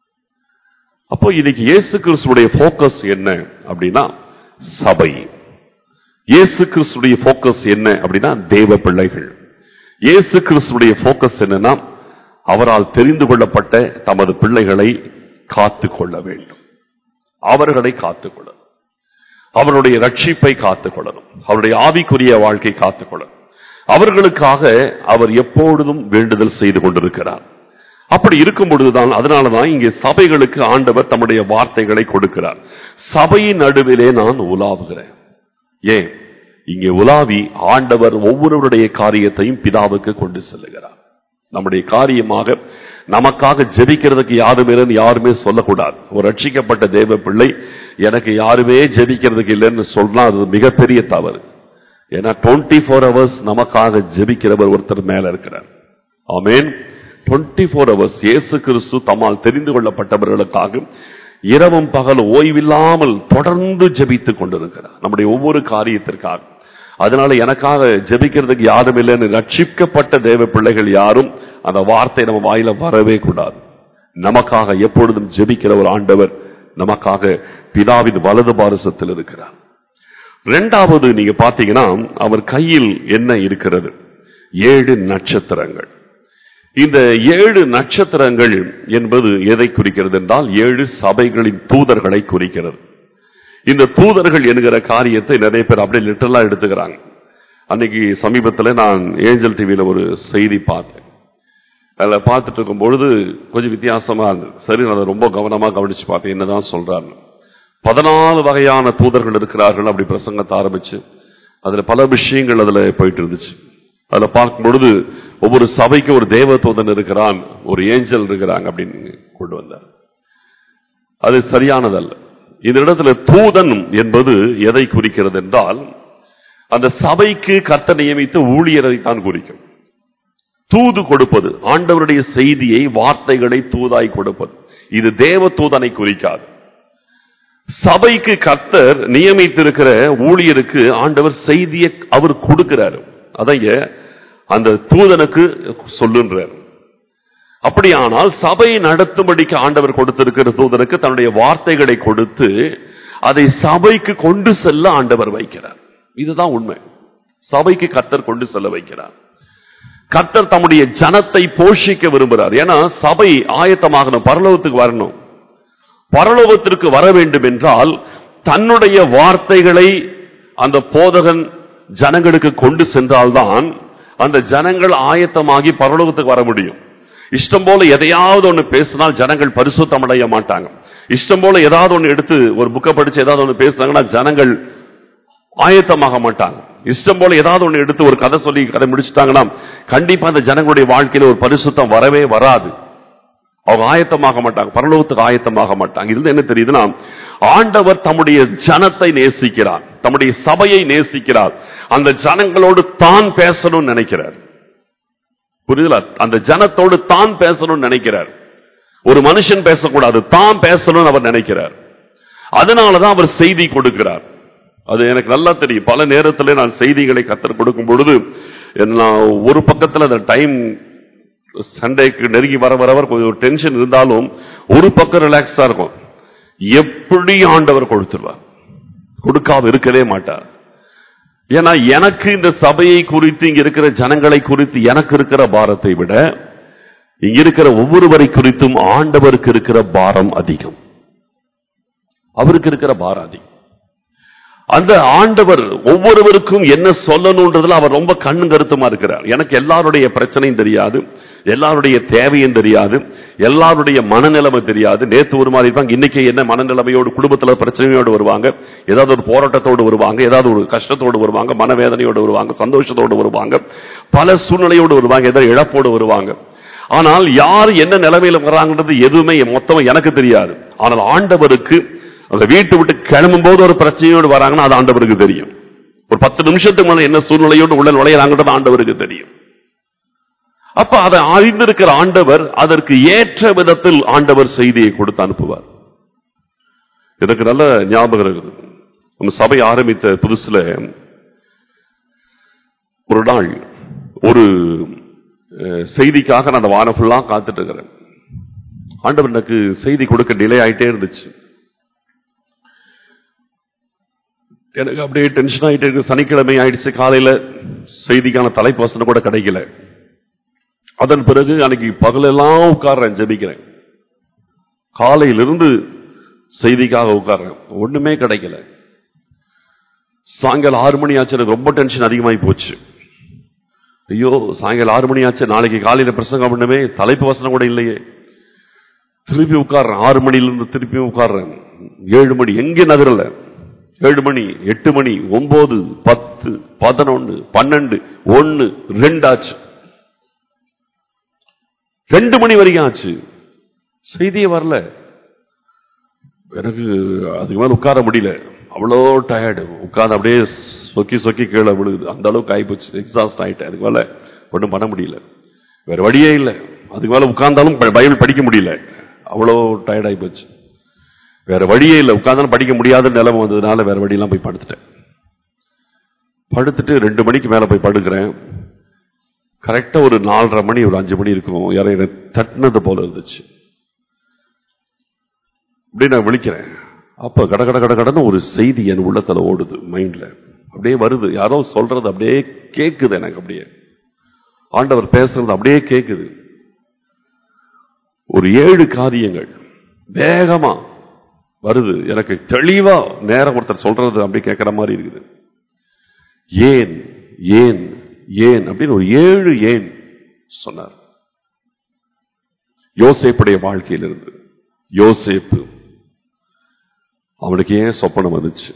அப்போ இன்னைக்கு இயேசு கிறிஸ்துடைய போக்கஸ் என்ன அப்படின்னா சபை இயேசு கிறிஸ்துடைய போக்கஸ் என்ன அப்படின்னா தேவ பிள்ளைகள் இயேசு கிறிஸ்துடைய போக்கஸ் என்னன்னா அவரால் தெரிந்து கொள்ளப்பட்ட தமது பிள்ளைகளை காத்து கொள்ள வேண்டும் அவர்களை காத்துக் கொள்ளணும் அவருடைய ரட்சிப்பை காத்துக் கொள்ளணும் அவருடைய ஆவிக்குரிய வாழ்க்கை காத்துக் கொள்ளணும் அவர்களுக்காக அவர் எப்பொழுதும் வேண்டுதல் செய்து கொண்டிருக்கிறார் அப்படி இருக்கும் பொழுதுதான் அதனாலதான் இங்கே சபைகளுக்கு ஆண்டவர் தம்முடைய வார்த்தைகளை கொடுக்கிறார் சபையின் நடுவிலே நான் உலாவுகிறேன் ஏன் இங்கே உலாவி ஆண்டவர் ஒவ்வொருவருடைய காரியத்தையும் பிதாவுக்கு கொண்டு செல்லுகிறார் நம்முடைய காரியமாக நமக்காக ஜெபிக்கிறதுக்கு யாரும் இல்லைன்னு யாருமே சொல்லக்கூடாது ஒரு ரட்சிக்கப்பட்ட தேவ பிள்ளை எனக்கு யாருமே ஜெபிக்கிறதுக்கு இல்லைன்னு சொன்னா அது மிகப்பெரிய தவறு ஏன்னா டுவெண்ட்டி ஃபோர் ஹவர்ஸ் நமக்காக ஜெபிக்கிறவர் ஒருத்தர் மேல இருக்கிறார் ஆமேன் டுவெண்ட்டி ஃபோர் ஹவர்ஸ் இயேசு கிறிஸ்து தம்மால் தெரிந்து கொள்ளப்பட்டவர்களுக்காக இரவும் பகல் ஓய்வில்லாமல் தொடர்ந்து ஜெபித்துக் கொண்டிருக்கிறார் நம்முடைய ஒவ்வொரு காரியத்திற்காக அதனால எனக்காக ஜெபிக்கிறதுக்கு யாரும் இல்லைன்னு ரட்சிக்கப்பட்ட தேவ பிள்ளைகள் யாரும் அந்த வார்த்தை நம்ம வாயில வரவே கூடாது நமக்காக எப்பொழுதும் ஜெபிக்கிற ஒரு ஆண்டவர் நமக்காக பிதாவின் வலது பாரசத்தில் இருக்கிறார் இரண்டாவது நீங்க பாத்தீங்கன்னா அவர் கையில் என்ன இருக்கிறது ஏழு நட்சத்திரங்கள் இந்த ஏழு நட்சத்திரங்கள் என்பது எதை குறிக்கிறது என்றால் ஏழு சபைகளின் தூதர்களை குறிக்கிறது இந்த தூதர்கள் என்கிற காரியத்தை நிறைய பேர் அப்படியே லிட்டரலா எடுத்துக்கிறாங்க அன்னைக்கு சமீபத்தில் நான் ஏஞ்சல் டிவியில ஒரு செய்தி பார்த்தேன் அதில் பார்த்துட்டு இருக்கும் பொழுது கொஞ்சம் வித்தியாசமா இருந்தது சரி நான் அதை ரொம்ப கவனமா கவனிச்சு பார்த்தேன் என்னதான் சொல்றாருன்னு பதினாலு வகையான தூதர்கள் இருக்கிறார்கள் அப்படி பிரசங்கத்தை ஆரம்பிச்சு அதுல பல விஷயங்கள் அதுல போயிட்டு இருந்துச்சு அதுல பார்க்கும் பொழுது ஒவ்வொரு சபைக்கு ஒரு தேவ தூதன் இருக்கிறான் ஒரு ஏஞ்சல் இருக்கிறாங்க அப்படின்னு கொண்டு வந்தார் அது சரியானதல்ல இந்த இடத்துல தூதன் என்பது எதை குறிக்கிறது என்றால் அந்த சபைக்கு கர்த்த நியமித்த ஊழியரை தான் குறிக்கும் தூது கொடுப்பது ஆண்டவருடைய செய்தியை வார்த்தைகளை தூதாய் கொடுப்பது இது தேவ தூதனை குறிக்காது சபைக்கு கர்த்தர் நியமித்திருக்கிற ஊழியருக்கு ஆண்டவர் செய்தியை அவர் கொடுக்கிறாரு அதைய அந்த தூதனுக்கு சொல்லுன்றார் அப்படியானால் சபை நடத்தும்படிக்கு ஆண்டவர் கொடுத்திருக்கிற தூதனுக்கு தன்னுடைய வார்த்தைகளை கொடுத்து அதை சபைக்கு கொண்டு செல்ல ஆண்டவர் வைக்கிறார் இதுதான் உண்மை சபைக்கு கர்த்தர் கொண்டு செல்ல வைக்கிறார் கர்த்தர் தம்முடைய ஜனத்தை போஷிக்க விரும்புகிறார் ஏன்னா சபை ஆயத்தமாகணும் பரலோகத்துக்கு வரணும் பரலோகத்திற்கு வர வேண்டும் என்றால் தன்னுடைய வார்த்தைகளை அந்த போதகன் ஜனங்களுக்கு கொண்டு சென்றால்தான் அந்த ஜனங்கள் ஆயத்தமாகி பரலோகத்துக்கு வர முடியும் இஷ்டம் போல எதையாவது ஒண்ணு பேசினால் ஜனங்கள் பரிசுத்தம் அடைய மாட்டாங்க இஷ்டம் போல ஏதாவது ஒண்ணு எடுத்து ஒரு புக்கை படிச்சு ஏதாவது ஒண்ணு பேசுனாங்கன்னா ஜனங்கள் ஆயத்தமாக மாட்டாங்க இஷ்டம் போல ஏதாவது ஒண்ணு எடுத்து ஒரு கதை சொல்லி கதை முடிச்சுட்டாங்கன்னா கண்டிப்பா அந்த ஜனங்களுடைய வாழ்க்கையில ஒரு பரிசுத்தம் வரவே வராது அவங்க ஆயத்தமாக மாட்டாங்க பரலோகத்துக்கு ஆயத்தமாக மாட்டாங்க இருந்து என்ன தெரியுதுன்னா ஆண்டவர் தம்முடைய ஜனத்தை நேசிக்கிறார் தம்முடைய சபையை நேசிக்கிறார் அந்த ஜனங்களோடு தான் பேசணும்னு நினைக்கிறார் புரியுதுல அந்த ஜனத்தோடு தான் பேசணும்னு நினைக்கிறார் ஒரு மனுஷன் பேசக்கூடாது தான் பேசணும்னு அவர் நினைக்கிறார் அதனாலதான் அவர் செய்தி கொடுக்கிறார் அது எனக்கு நல்லா தெரியும் பல நேரத்தில் நான் செய்திகளை கத்தர் கொடுக்கும் பொழுது நான் ஒரு பக்கத்தில் அந்த டைம் சண்டேக்கு நெருங்கி வர வர வர கொஞ்சம் டென்ஷன் இருந்தாலும் ஒரு பக்கம் ரிலாக்ஸா இருக்கும் எப்படி ஆண்டவர் கொடுத்துருவார் கொடுக்காம இருக்கவே மாட்டார் ஏன்னா எனக்கு இந்த சபையை குறித்து இங்க இருக்கிற ஜனங்களை குறித்து எனக்கு இருக்கிற பாரத்தை விட இங்க இருக்கிற ஒவ்வொருவரை குறித்தும் ஆண்டவருக்கு இருக்கிற பாரம் அதிகம் அவருக்கு இருக்கிற பாரம் அதிகம் அந்த ஆண்டவர் ஒவ்வொருவருக்கும் என்ன சொல்லணுன்றதுல அவர் ரொம்ப கண்ணு கருத்துமா இருக்கிறார் எனக்கு எல்லாருடைய பிரச்சனையும் தெரியாது எல்லாருடைய தேவையும் தெரியாது எல்லாருடைய மனநிலைமை தெரியாது நேத்து ஒரு மாதிரி இருப்பாங்க இன்னைக்கு என்ன மனநிலைமையோடு குடும்பத்துல பிரச்சனையோடு வருவாங்க ஏதாவது ஒரு போராட்டத்தோடு வருவாங்க ஏதாவது ஒரு கஷ்டத்தோடு வருவாங்க மனவேதனையோடு வருவாங்க சந்தோஷத்தோடு வருவாங்க பல சூழ்நிலையோடு வருவாங்க ஏதாவது இழப்போடு வருவாங்க ஆனால் யார் என்ன நிலைமையில வர்றாங்கன்றது எதுவுமே மொத்தமா எனக்கு தெரியாது ஆனால் ஆண்டவருக்கு அந்த வீட்டை விட்டு கிளம்பும் போது ஒரு பிரச்சனையோடு வராங்கன்னா அது ஆண்டவருக்கு தெரியும் ஒரு பத்து நிமிஷத்துக்கு மேல என்ன சூழ்நிலையோடு உள்ள நுழையிறாங்கன்றது ஆண்டவருக்கு தெரியும் அப்ப அதை அறிந்திருக்கிற ஆண்டவர் அதற்கு ஏற்ற விதத்தில் ஆண்டவர் செய்தியை கொடுத்து அனுப்புவார் எனக்கு நல்ல ஞாபகம் இருக்குது நம்ம சபை ஆரம்பித்த புதுசுல ஒரு நாள் ஒரு அஹ், செய்திக்காக நான் அந்த வாரம் ஃபுல்லா காத்துட்டு இருக்கிறேன் ஆண்டவர் எனக்கு செய்தி கொடுக்க டிலே ஆயிட்டே இருந்துச்சு எனக்கு அப்படியே டென்ஷன் ஆயிட்டே இருக்கு சனிக்கிழமை ஆயிடுச்சு காலையில செய்திக்கான தலைப்பசனம் கூட கிடைக்கல அதன் பிறகு அன்னைக்கு பகலெல்லாம் உட்கார்றேன் ஜெபிக்கிறேன் காலையிலிருந்து செய்திக்காக உட்கார்றேன் ஒண்ணுமே கிடைக்கல சாயங்காலம் ஆறு மணி ஆச்சு எனக்கு ரொம்ப டென்ஷன் அதிகமாகி போச்சு ஐயோ சாயங்காலம் ஆறு மணி ஆச்சு நாளைக்கு காலையில பிரசங்கம் பண்ணுமே தலைப்பு வசனம் கூட இல்லையே திருப்பி உட்கார்றேன் ஆறு மணிலிருந்து திருப்பி உட்கார்றேன் ஏழு மணி எங்கே நகரல ஏழு மணி எட்டு மணி ஒன்பது பத்து பதினொன்னு பன்னெண்டு ஒன்னு ரெண்டு ஆச்சு ரெண்டு மணி வரைக்கும் ஆச்சு செய்தியே வரல எனக்கு அதுக்கு மேல உட்கார முடியல அவ்வளோ டயர்டு உட்கார்ந்து அப்படியே சொக்கி சொக்கி கீழே விழுகுது அந்த அளவுக்கு ஆயிப்போச்சு எக்ஸாஸ்ட் ஆயிட்டேன் அதுக்கு மேல ஒன்றும் பண்ண முடியல வேற வழியே இல்லை அதுக்கு மேல உட்கார்ந்தாலும் ப- பைபிள் படிக்க முடியல அவ்வளோ டயர்ட் ஆகி போச்சு வேற வழியே இல்லை உட்கார்ந்தாலும் படிக்க முடியாத நிலைமை வந்ததுனால வேற வழியெல்லாம் போய் படுத்துட்டேன் படுத்துட்டு ரெண்டு மணிக்கு மேல போய் படுக்கிறேன் கரெக்டா ஒரு நாலரை மணி ஒரு அஞ்சு மணி இருக்கும் யாரை தட்டினது போல இருந்துச்சு அப்படியே நான் விழிக்கிறேன் அப்ப கட கட கட கடன்னு ஒரு செய்தி என் உள்ளத்துல ஓடுது மைண்ட்ல அப்படியே வருது யாரோ சொல்றது அப்படியே கேக்குது எனக்கு அப்படியே ஆண்டவர் பேசுறது அப்படியே கேக்குது ஒரு ஏழு காரியங்கள் வேகமா வருது எனக்கு தெளிவா நேரம் ஒருத்தர் சொல்றது அப்படி கேட்கிற மாதிரி இருக்குது ஏன் ஏன் ஏன் அப்படின்னு ஒரு ஏழு ஏன் சொன்னார் யோசேப்புடைய வாழ்க்கையிலிருந்து யோசேப்பு அவனுக்கு ஏன் சொப்பனம் வந்துச்சு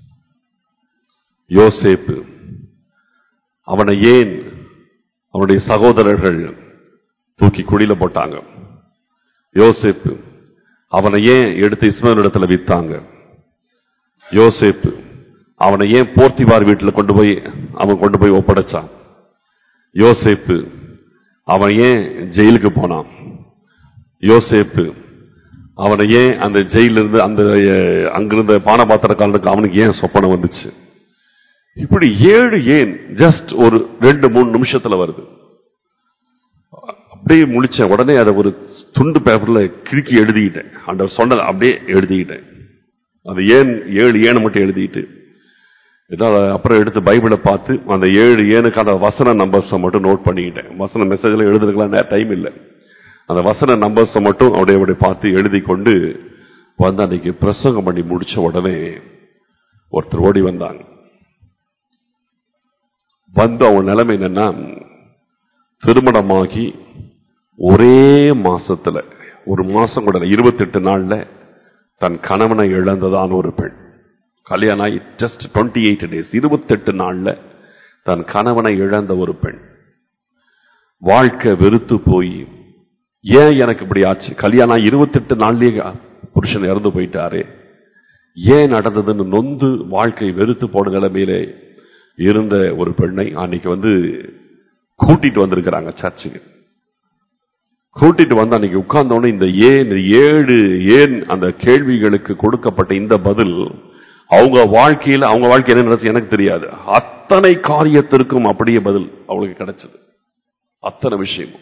யோசேப்பு அவனை ஏன் அவனுடைய சகோதரர்கள் தூக்கி குழியில போட்டாங்க யோசேப்பு அவனை ஏன் எடுத்து இஸ்மேல் இடத்துல வித்தாங்க யோசேப்பு அவனை ஏன் போர்த்திவார் வீட்டுல கொண்டு போய் அவன் கொண்டு போய் ஒப்படைச்சான் யோசேப்பு அவன் ஏன் ஜெயிலுக்கு போனான் யோசேப்பு அவனை ஏன் அந்த ஜெயிலிருந்து அந்த அஹ், அங்கிருந்த பானபாத்திரக்காரனுக்கு அவனுக்கு ஏன் சொப்பனம் வந்துச்சு இப்படி ஏழு ஏன் ஜஸ்ட் ஒரு ரெண்டு மூணு நிமிஷத்துல வருது அப்படியே முழிச்சேன் உடனே அதை ஒரு துண்டு பேப்பர்ல கிறுக்கி எழுதிக்கிட்டேன் அந்த சொன்னதை அப்படியே எழுதிக்கிட்டேன் அது ஏன் ஏழு ஏனை மட்டும் எழுதிட்டு இதான் அப்புறம் எடுத்து பைபிளை பார்த்து அந்த ஏழு ஏனுக்கான வசன நம்பர்ஸை மட்டும் நோட் பண்ணிக்கிட்டேன் வசன மெசேஜில் எழுதுறதுக்கெல்லாம் டைம் இல்லை அந்த வசன நம்பர்ஸை மட்டும் அப்படியே அப்படியே பார்த்து எழுதி கொண்டு வந்து அன்னைக்கு பிரசங்கம் பண்ணி முடிச்ச உடனே ஒருத்தர் ஓடி வந்தாங்க வந்து அவன் நிலைமை என்னன்னா திருமணமாகி ஒரே மாசத்துல ஒரு மாசம் கூட இருபத்தெட்டு நாள்ல தன் கணவனை இழந்ததான ஒரு பெண் கல்யாணம் ஆகி ஜஸ்ட் டுவெண்ட்டி எயிட் டேஸ் இருபத்தெட்டு நாள்ல தன் கணவனை இழந்த ஒரு பெண் வாழ்க்கை வெறுத்து போய் ஏன் எனக்கு இப்படி ஆச்சு கல்யாணம் இருபத்தெட்டு நாள்லயே புருஷன் இறந்து போயிட்டாரே ஏன் நடந்ததுன்னு நொந்து வாழ்க்கை வெறுத்து போன நிலைமையிலே இருந்த ஒரு பெண்ணை அன்னைக்கு வந்து கூட்டிட்டு வந்திருக்கிறாங்க சர்ச்சுக்கு கூட்டிட்டு வந்து அன்னைக்கு உட்கார்ந்தோன்னு இந்த ஏன் இந்த ஏழு ஏன் அந்த கேள்விகளுக்கு கொடுக்கப்பட்ட இந்த பதில் அவங்க வாழ்க்கையில அவங்க வாழ்க்கை என்ன நடந்துச்சு எனக்கு தெரியாது அத்தனை காரியத்திற்கும் அப்படியே பதில் அவளுக்கு கிடைச்சது அத்தனை விஷயமும்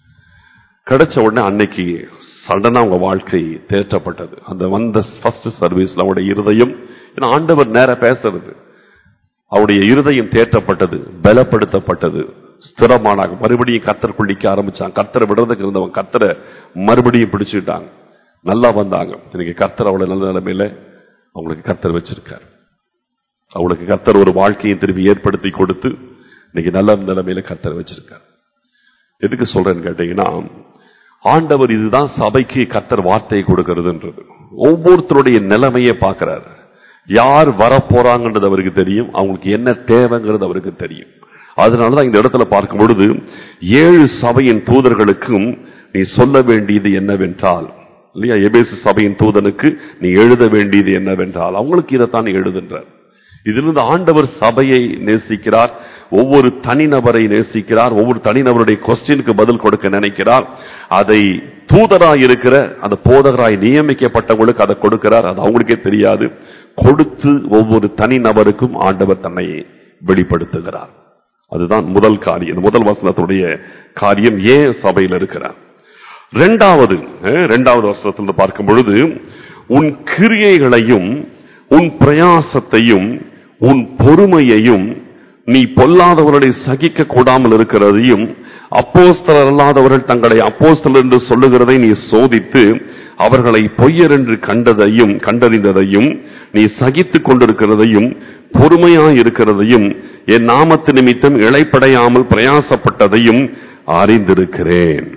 கிடைச்ச உடனே அன்னைக்கு சடனா அவங்க வாழ்க்கை தேற்றப்பட்டது அந்த வந்த ஃபர்ஸ்ட் சர்வீஸ்ல அவருடைய இருதயம் ஏன்னா ஆண்டவர் நேர பேசுறது அவருடைய இருதயம் தேற்றப்பட்டது பலப்படுத்தப்பட்டது ஸ்திரமானாங்க மறுபடியும் கத்தர் குளிக்க ஆரம்பிச்சாங்க கத்தரை விடுறதுக்கு இருந்தவங்க கத்தரை மறுபடியும் பிடிச்சுட்டாங்க நல்லா வந்தாங்க இன்னைக்கு கத்தர் அவ்வளவு நல்ல நிலைமையில அவங்களுக்கு கத்தர் வச்சிருக்காரு அவங்களுக்கு கத்தர் ஒரு வாழ்க்கையை திரும்பி ஏற்படுத்தி கொடுத்து இன்னைக்கு நல்ல நிலைமையில கத்தர் வச்சிருக்காரு எதுக்கு சொல்றேன்னு கேட்டீங்கன்னா ஆண்டவர் இதுதான் சபைக்கு கத்தர் வார்த்தையை கொடுக்கிறதுன்றது ஒவ்வொருத்தருடைய நிலைமையை பார்க்கிறாரு யார் வரப்போறாங்கன்றது அவருக்கு தெரியும் அவங்களுக்கு என்ன தேவைங்கிறது அவருக்கு தெரியும் அதனாலதான் இந்த இடத்துல பார்க்கும் பொழுது ஏழு சபையின் தூதர்களுக்கும் நீ சொல்ல வேண்டியது என்னவென்றால் இல்லையா எபேசு சபையின் தூதனுக்கு நீ எழுத வேண்டியது என்னவென்றால் அவங்களுக்கு இதைத்தான் நீ எழுதுன்றார் இதிலிருந்து ஆண்டவர் சபையை நேசிக்கிறார் ஒவ்வொரு தனிநபரை நேசிக்கிறார் ஒவ்வொரு தனிநபருடைய கொஸ்டினுக்கு பதில் கொடுக்க நினைக்கிறார் அதை தூதராய் இருக்கிற அந்த போதகராய் நியமிக்கப்பட்டவங்களுக்கு அதை கொடுக்கிறார் அது அவங்களுக்கே தெரியாது கொடுத்து ஒவ்வொரு தனிநபருக்கும் ஆண்டவர் தன்னை வெளிப்படுத்துகிறார் அதுதான் முதல் காரியம் இந்த முதல் வசனத்துடைய காரியம் ஏன் சபையில் இருக்கிறார் இரண்டாவது அஹ், இரண்டாவது வசனத்தில் பார்க்கும் பொழுது உன் கிரியைகளையும் உன் பிரயாசத்தையும் உன் பொறுமையையும் நீ பொல்லாதவர்களை சகிக்க கூடாமல் இருக்கிறதையும் அப்போஸ்தலர் அல்லாதவர்கள் தங்களை அப்போஸ்தலர் என்று சொல்லுகிறதை நீ சோதித்து அவர்களை பொய்யர் என்று கண்டதையும் கண்டறிந்ததையும் நீ சகித்துக் கொண்டிருக்கிறதையும் பொறுமையாய் இருக்கிறதையும் என் நாமத்து நிமித்தம் இழைப்படையாமல் பிரயாசப்பட்டதையும் அறிந்திருக்கிறேன்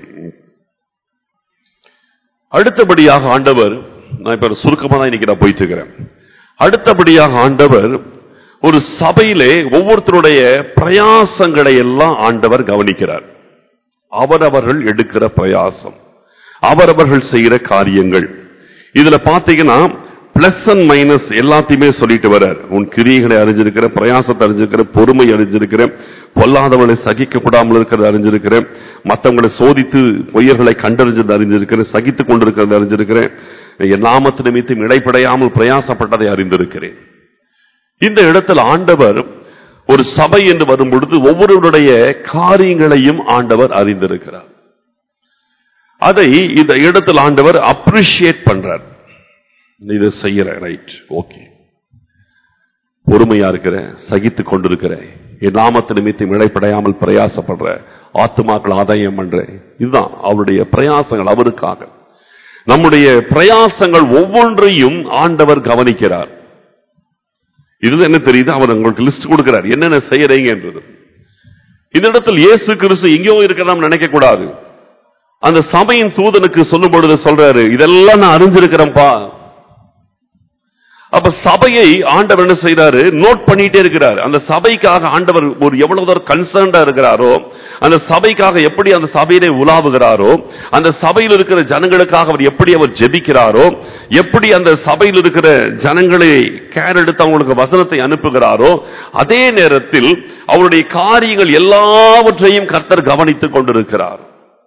அடுத்தபடியாக ஆண்டவர் நான் இப்ப சுருக்கமா தான் இன்னைக்கு நான் போயிட்டு இருக்கிறேன் அடுத்தபடியாக ஆண்டவர் ஒரு சபையிலே ஒவ்வொருத்தருடைய பிரயாசங்களை எல்லாம் ஆண்டவர் கவனிக்கிறார் அவரவர்கள் எடுக்கிற பிரயாசம் அவரவர்கள் செய்கிற காரியங்கள் இதுல பாத்தீங்கன்னா பிளஸ் அண்ட் மைனஸ் எல்லாத்தையுமே சொல்லிட்டு வர்றார் உன் கிரியைகளை அறிஞ்சிருக்கிற பிரயாசத்தை அறிஞ்சிருக்கிற பொறுமை அறிஞ்சிருக்கிற பொல்லாதவனை சகிக்க கூடாமல் இருக்கிறது அறிஞ்சிருக்கிறேன் மற்றவங்களை சோதித்து பொய்யர்களை கண்டறிஞ்சது அறிஞ்சிருக்கிறேன் சகித்துக் கொண்டிருக்கிறது அறிஞ்சிருக்கிறேன் என் நாமத்து நிமித்தம் இடைப்படையாமல் பிரயாசப்பட்டதை அறிந்திருக்கிறேன் இந்த இடத்தில் ஆண்டவர் ஒரு சபை என்று வரும் பொழுது ஒவ்வொருவருடைய காரியங்களையும் ஆண்டவர் அறிந்திருக்கிறார் அதை இந்த இடத்தில் ஆண்டவர் அப்ரிஷியேட் பண்றார் இதை செய்யற ரைட் ஓகே பொறுமையா இருக்கிற சகித்து கொண்டிருக்கிற என் நாமத்து நிமித்தம் இழைப்படையாமல் பிரயாசப்படுற ஆத்துமாக்கள் ஆதாயம் பண்ற இதுதான் அவருடைய பிரயாசங்கள் அவருக்காக நம்முடைய பிரயாசங்கள் ஒவ்வொன்றையும் ஆண்டவர் கவனிக்கிறார் இதுல என்ன தெரியுது அவர் உங்களுக்கு லிஸ்ட் கொடுக்கிறார் என்னென்ன செய்யறீங்க என்றது இந்த இடத்தில் இயேசு கிறிஸ்து எங்கேயோ இருக்கிறாம் நினைக்க கூடாது அந்த சபையின் தூதனுக்கு சொல்லும் பொழுது சொல்றாரு இதெல்லாம் நான் அறிஞ்சிருக்கிறேன்ப்பா அப்ப சபையை ஆண்டவர் என்ன செய்யறாரு நோட் பண்ணிட்டே இருக்கிறார் அந்த சபைக்காக ஆண்டவர் ஒரு எவ்வளவு தூரம் கன்சர்ன்டா இருக்கிறாரோ அந்த சபைக்காக எப்படி அந்த சபையிலே உலாவுகிறாரோ அந்த சபையில் இருக்கிற ஜனங்களுக்காக அவர் எப்படி அவர் ஜெபிக்கிறாரோ எப்படி அந்த சபையில் இருக்கிற ஜனங்களை கேர் எடுத்து அவங்களுக்கு வசனத்தை அனுப்புகிறாரோ அதே நேரத்தில் அவருடைய காரியங்கள் எல்லாவற்றையும் கர்த்தர் கவனித்துக் கொண்டிருக்கிறார்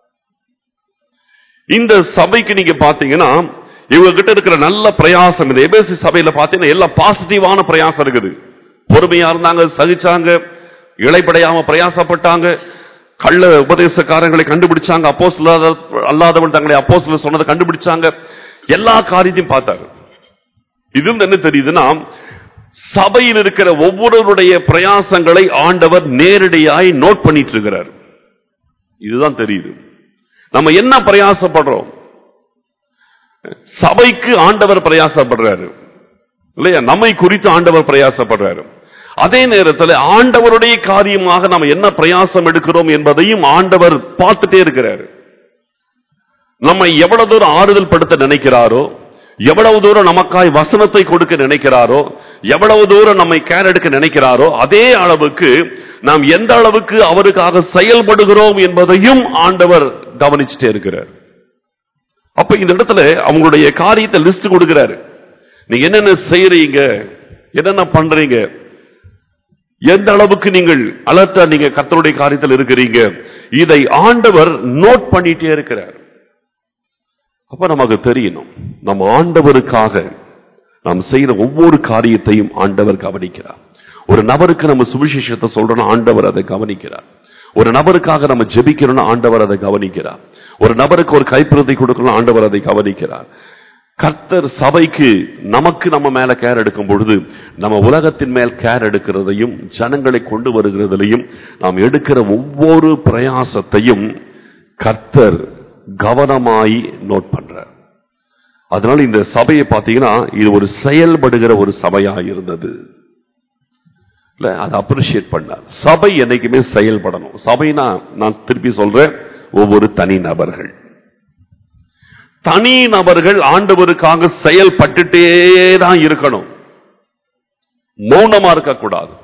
இந்த சபைக்கு நீங்க பாத்தீங்கன்னா இவங்க கிட்ட இருக்கிற நல்ல பிரயாசம் இந்த எபேசி சபையில பாத்தீங்கன்னா எல்லாம் பாசிட்டிவான பிரயாசம் இருக்குது பொறுமையா இருந்தாங்க சகிச்சாங்க இழைப்படையாம பிரயாசப்பட்டாங்க கள்ள உபதேசக்காரங்களை கண்டுபிடிச்சாங்க அப்போஸ் அல்லாதவன் தங்களை அப்போஸ் சொன்னதை கண்டுபிடிச்சாங்க எல்லா காரியத்தையும் பார்த்தாரு இது என்ன தெரியுதுன்னா சபையில் இருக்கிற ஒவ்வொருவருடைய பிரயாசங்களை ஆண்டவர் நேரடியாய் நோட் பண்ணிட்டு இருக்கிறார் இதுதான் தெரியுது நம்ம என்ன பிரயாசப்படுறோம் சபைக்கு ஆண்டவர் பிரயாசப்படுறாரு இல்லையா நம்மை குறித்து ஆண்டவர் பிரயாசப்படுறாரு அதே நேரத்தில் ஆண்டவருடைய காரியமாக நாம் என்ன பிரயாசம் எடுக்கிறோம் என்பதையும் ஆண்டவர் பார்த்துட்டே இருக்கிறாரு நம்மை எவ்வளவு தூரம் ஆறுதல் படுத்த நினைக்கிறாரோ எவ்வளவு தூரம் நமக்காய் வசனத்தை கொடுக்க நினைக்கிறாரோ எவ்வளவு தூரம் நம்மை கேர் எடுக்க நினைக்கிறாரோ அதே அளவுக்கு நாம் எந்த அளவுக்கு அவருக்காக செயல்படுகிறோம் என்பதையும் ஆண்டவர் கவனிச்சுட்டே இருக்கிறார் அப்ப இந்த இடத்துல அவங்களுடைய காரியத்தை லிஸ்ட் கொடுக்கிறாரு நீங்க என்னென்ன செய்யறீங்க என்னென்ன பண்றீங்க எந்த அளவுக்கு நீங்கள் அலர்ட்டா நீங்க கர்த்தருடைய காரியத்தில் இருக்கிறீங்க இதை ஆண்டவர் நோட் பண்ணிட்டே இருக்கிறார் அப்ப நமக்கு தெரியணும் நம்ம ஆண்டவருக்காக நாம் செய்யற ஒவ்வொரு காரியத்தையும் ஆண்டவர் கவனிக்கிறார் ஒரு நபருக்கு நம்ம சுவிசேஷத்தை சொல்றோம்னா ஆண்டவர் அதை கவனிக்கிறார் ஒரு நபருக்காக நம்ம ஜெபிக்கிறோம்னா ஆண்டவர் அதை கவனிக்கிறார் ஒரு நபருக்கு ஒரு கைப்பிரதி கொடுக்கணும் ஆண்டவர் அதை கவனிக்கிறார் கர்த்தர் சபைக்கு நமக்கு நம்ம மேல கேர் எடுக்கும் பொழுது நம்ம உலகத்தின் மேல் கேர் எடுக்கிறதையும் ஜனங்களை கொண்டு வருகிறதிலையும் நாம் எடுக்கிற ஒவ்வொரு பிரயாசத்தையும் கர்த்தர் கவனமாய் நோட் பண்றார் அதனால இந்த சபையை பார்த்தீங்கன்னா இது ஒரு செயல்படுகிற ஒரு சபையா இருந்தது இல்ல அதை அப்ரிஷியேட் பண்ணார் சபை என்னைக்குமே செயல்படணும் சபைனா நான் திருப்பி சொல்றேன் ஒவ்வொரு தனி நபர்கள் தனி நபர்கள் ஆண்டவருக்காக செயல்பட்டுட்டே தான் இருக்கணும் மௌனமா இருக்கக்கூடாது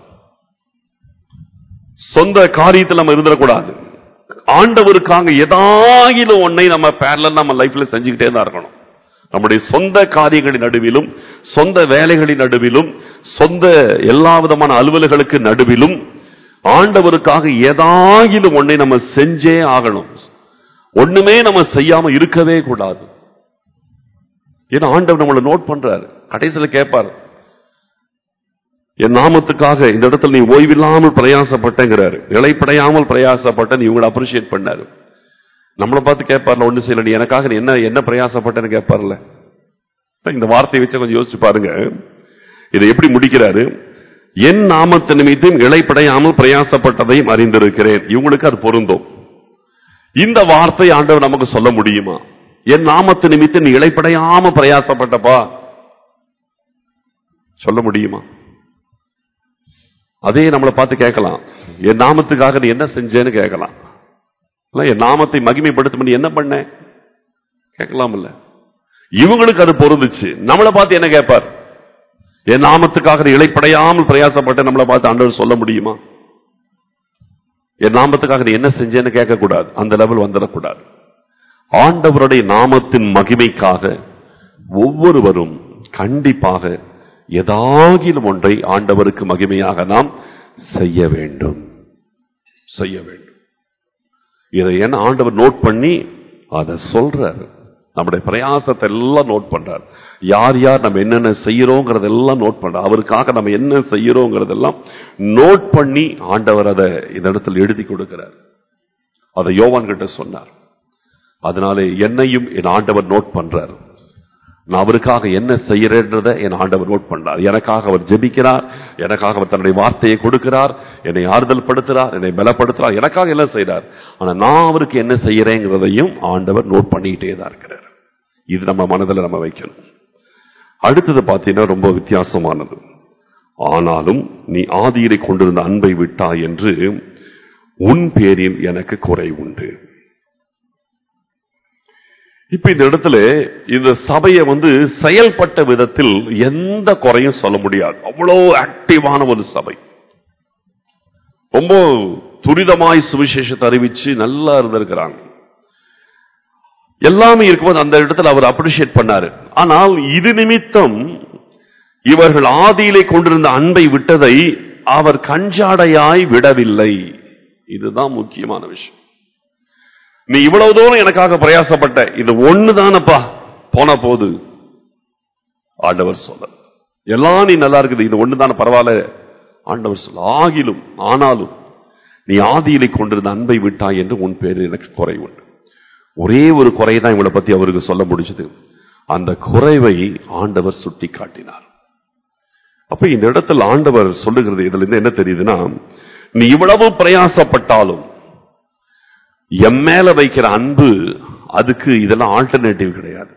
சொந்த காரியத்தில் நம்ம இருந்துடக்கூடாது ஆண்டவருக்காக ஏதாயிலும் ஒன்னை நம்ம பேரல நம்ம லைஃப்ல செஞ்சுக்கிட்டே தான் இருக்கணும் நம்முடைய சொந்த காரியங்களின் நடுவிலும் சொந்த வேலைகளின் நடுவிலும் சொந்த எல்லா விதமான அலுவல்களுக்கு நடுவிலும் ஆண்டவருக்காக ஏதாயிலும் ஒன்னை நம்ம செஞ்சே ஆகணும் ஒண்ணுமே நம்ம செய்யாம இருக்கவே கூடாது ஏன்னா ஆண்டவர் நம்மளை நோட் பண்றாரு கடைசியில கேட்பார் என் நாமத்துக்காக இந்த இடத்துல நீ ஓய்வில்லாமல் பிரயாசப்பட்டங்கிறாரு இலைப்படையாமல் பிரயாசப்பட்ட நீ இவங்களை அப்ரிஷியேட் பண்ணாரு நம்மளை பார்த்து கேட்பார்ல ஒண்ணு செய்யல நீ எனக்காக நீ என்ன என்ன பிரயாசப்பட்டன்னு கேட்பார்ல இந்த வார்த்தையை வச்சு கொஞ்சம் யோசிச்சு பாருங்க இதை எப்படி முடிக்கிறாரு என் நாமத்து நிமித்தம் இலைப்படையாமல் பிரயாசப்பட்டதையும் அறிந்திருக்கிறேன் இவங்களுக்கு அது பொருந்தும் இந்த வார்த்தை ஆண்டவர் நமக்கு சொல்ல முடியுமா என் நாமத்து நிமித்தம் நீ இழைப்படையாம பிரயாசப்பட்டப்பா சொல்ல முடியுமா அதே நம்மளை பார்த்து கேட்கலாம் என் நாமத்துக்காக நீ என்ன செஞ்சேன்னு கேட்கலாம் இல்ல, என் நாமத்தை மகிமைப்படுத்தும் நீ என்ன பண்ண கேட்கலாம் இல்ல இவங்களுக்கு அது பொருந்துச்சு நம்மளை பார்த்து என்ன கேட்பார் என் நாமத்துக்காக நீ இழைப்படையாமல் பிரயாசப்பட்ட நம்மளை பார்த்து ஆண்டவர் சொல்ல முடியுமா என் நாமத்துக்காக நீ என்ன செஞ்சேன்னு கேட்கக்கூடாது அந்த லெவல் வந்துடக்கூடாது ஆண்டவருடைய நாமத்தின் மகிமைக்காக ஒவ்வொருவரும் கண்டிப்பாக ஏதாகிலும் ஒன்றை ஆண்டவருக்கு மகிமையாக நாம் செய்ய வேண்டும் செய்ய வேண்டும் இதை என்ன ஆண்டவர் நோட் பண்ணி அதை சொல்றாரு நம்முடைய பிரயாசத்தை எல்லாம் நோட் பண்றார் யார் யார் நம்ம என்னென்ன செய்யறோங்கிறதெல்லாம் நோட் பண்றார் அவருக்காக நம்ம என்ன செய்யறோங்கிறதெல்லாம் நோட் பண்ணி ஆண்டவர் அதை இந்த இடத்துல எழுதி கொடுக்கிறார் அதை யோவான் கிட்ட சொன்னார் அதனாலே என்னையும் என் ஆண்டவர் நோட் பண்றார் நான் அவருக்காக என்ன செய்யறேன்றதை என் ஆண்டவர் நோட் பண்றார் எனக்காக அவர் ஜெபிக்கிறார் எனக்காக அவர் தன்னுடைய வார்த்தையை கொடுக்கிறார் என்னை ஆறுதல் படுத்துறார் என்னை பலப்படுத்துறார் எனக்காக எல்லாம் செய்றார் ஆனா நான் அவருக்கு என்ன செய்யறேங்கிறதையும் ஆண்டவர் நோட் பண்ணிக்கிட்டே தான் இருக்கிறார் இது நம்ம மனதில் நம்ம வைக்கணும் அடுத்தது பார்த்தீங்கன்னா ரொம்ப வித்தியாசமானது ஆனாலும் நீ ஆதியிலே கொண்டிருந்த அன்பை விட்டாய் என்று உன் பேரில் எனக்கு குறை உண்டு இப்ப இந்த இடத்துல இந்த சபையை வந்து செயல்பட்ட விதத்தில் எந்த குறையும் சொல்ல முடியாது அவ்வளோ ஆக்டிவான ஒரு சபை ரொம்ப துரிதமாய் சுவிசேஷத்தை அறிவிச்சு நல்லா இருந்திருக்கிறாங்க எல்லாமே இருக்கும்போது அந்த இடத்துல அவர் அப்ரிஷியேட் பண்ணாரு ஆனால் இது நிமித்தம் இவர்கள் ஆதியிலே கொண்டிருந்த அன்பை விட்டதை அவர் கஞ்சாடையாய் விடவில்லை இதுதான் முக்கியமான விஷயம் நீ இவ்வளவு தூரம் எனக்காக பிரயாசப்பட்ட இது ஒண்ணுதானப்பா போன போது ஆண்டவர் சொல்ல எல்லாம் நீ நல்லா இருக்குது இது ஒண்ணுதான பரவாயில்ல ஆண்டவர் சொல்ல ஆகிலும் ஆனாலும் நீ ஆதியிலே கொண்டிருந்த அன்பை விட்டாய் என்று உன் பேரில் எனக்கு குறை உண்டு ஒரே ஒரு குறை தான் இவளை பத்தி அவருக்கு சொல்ல முடிச்சது அந்த குறைவை ஆண்டவர் சுட்டி காட்டினார் அப்ப இந்த இடத்துல ஆண்டவர் சொல்லுகிறது இதுல இருந்து என்ன தெரியுதுன்னா நீ இவ்வளவு பிரயாசப்பட்டாலும் எம் மேல வைக்கிற அன்பு அதுக்கு இதெல்லாம் ஆல்டர்னேட்டிவ் கிடையாது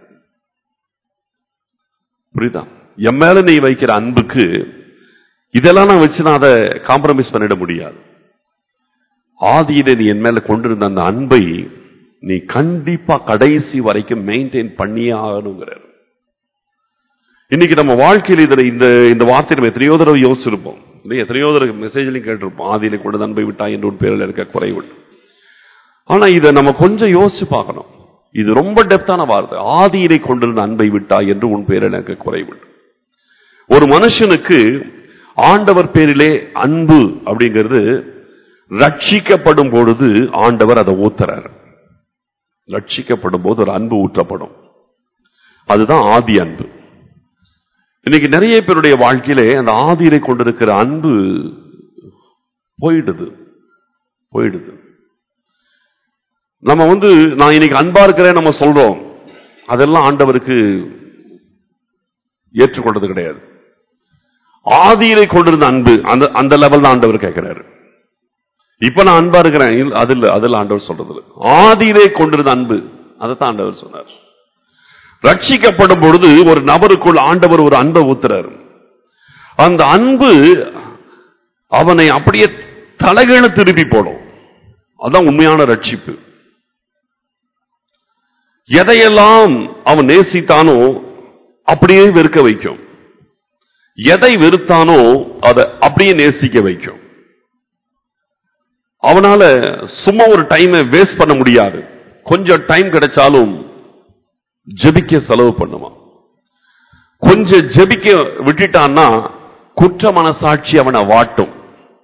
புரியுதா எம் மேல நீ வைக்கிற அன்புக்கு இதெல்லாம் நான் வச்சு நான் அதை காம்ப்ரமைஸ் பண்ணிட முடியாது ஆதியில நீ என் மேல கொண்டிருந்த அந்த அன்பை நீ கண்டிப்பா கடைசி வரைக்கும் மெயின்டைன் பண்ணியே ஆகணுங்கிறார் இன்னைக்கு நம்ம வாழ்க்கையில் இதுல இந்த இந்த வார்த்தை நம்ம எத்தனையோ தடவை யோசிச்சிருப்போம் இல்லையா? எத்தனையோ தடவை மெசேஜ்லையும் கேட்டிருப்போம் ஆதியில கொண்டு அன்பை விட்டாய் என்று உன் பேரில் இருக்க குறைவு ஆனா இதை நம்ம கொஞ்சம் யோசிச்சு பார்க்கணும் இது ரொம்ப டெப்தான வார்த்தை ஆதியிலே கொண்டிருந்த அன்பை விட்டாய் என்று உன் பேரில் எனக்கு குறைவு ஒரு மனுஷனுக்கு ஆண்டவர் பேரிலே அன்பு அப்படிங்கிறது ரட்சிக்கப்படும் பொழுது ஆண்டவர் அதை ஊத்துறார் ரட்சிக்கப்படும் போது ஒரு அன்பு ஊற்றப்படும் அதுதான் ஆதி அன்பு இன்னைக்கு நிறைய பேருடைய வாழ்க்கையிலே அந்த ஆதியிலே கொண்டிருக்கிற அன்பு போயிடுது போயிடுது நம்ம வந்து நான் இன்னைக்கு அன்பா இருக்கிறேன் நம்ம சொல்றோம் அதெல்லாம் ஆண்டவருக்கு ஏற்றுக்கொண்டது கிடையாது ஆதியிலே கொண்டிருந்த அன்பு அந்த அந்த லெவல் தான் ஆண்டவர் கேட்கிறாரு இப்ப நான் அன்பா இருக்கிறேன் இல்ல, அது இல்ல அதில் ஆண்டவர் சொல்றது இல்ல. ஆதியிலே கொண்டிருந்த அன்பு அதைத்தான் ஆண்டவர் சொன்னார் ரட்சிக்கப்படும் பொழுது ஒரு நபருக்குள் ஆண்டவர் ஒரு அன்பை ஊத்துறாரு அந்த அன்பு அவனை அப்படியே தலைகீழ திருப்பி போடும் அதான் உண்மையான ரட்சிப்பு எதையெல்லாம் அவன் நேசித்தானோ அப்படியே வெறுக்க வைக்கும் எதை வெறுத்தானோ அதை அப்படியே நேசிக்க வைக்கும் அவனால சும்மா ஒரு டைமை வேஸ்ட் பண்ண முடியாது கொஞ்சம் டைம் கிடைச்சாலும் ஜெபிக்க செலவு பண்ணுவான் கொஞ்சம் ஜெபிக்க விட்டுட்டான்னா குற்ற மனசாட்சி அவனை வாட்டும்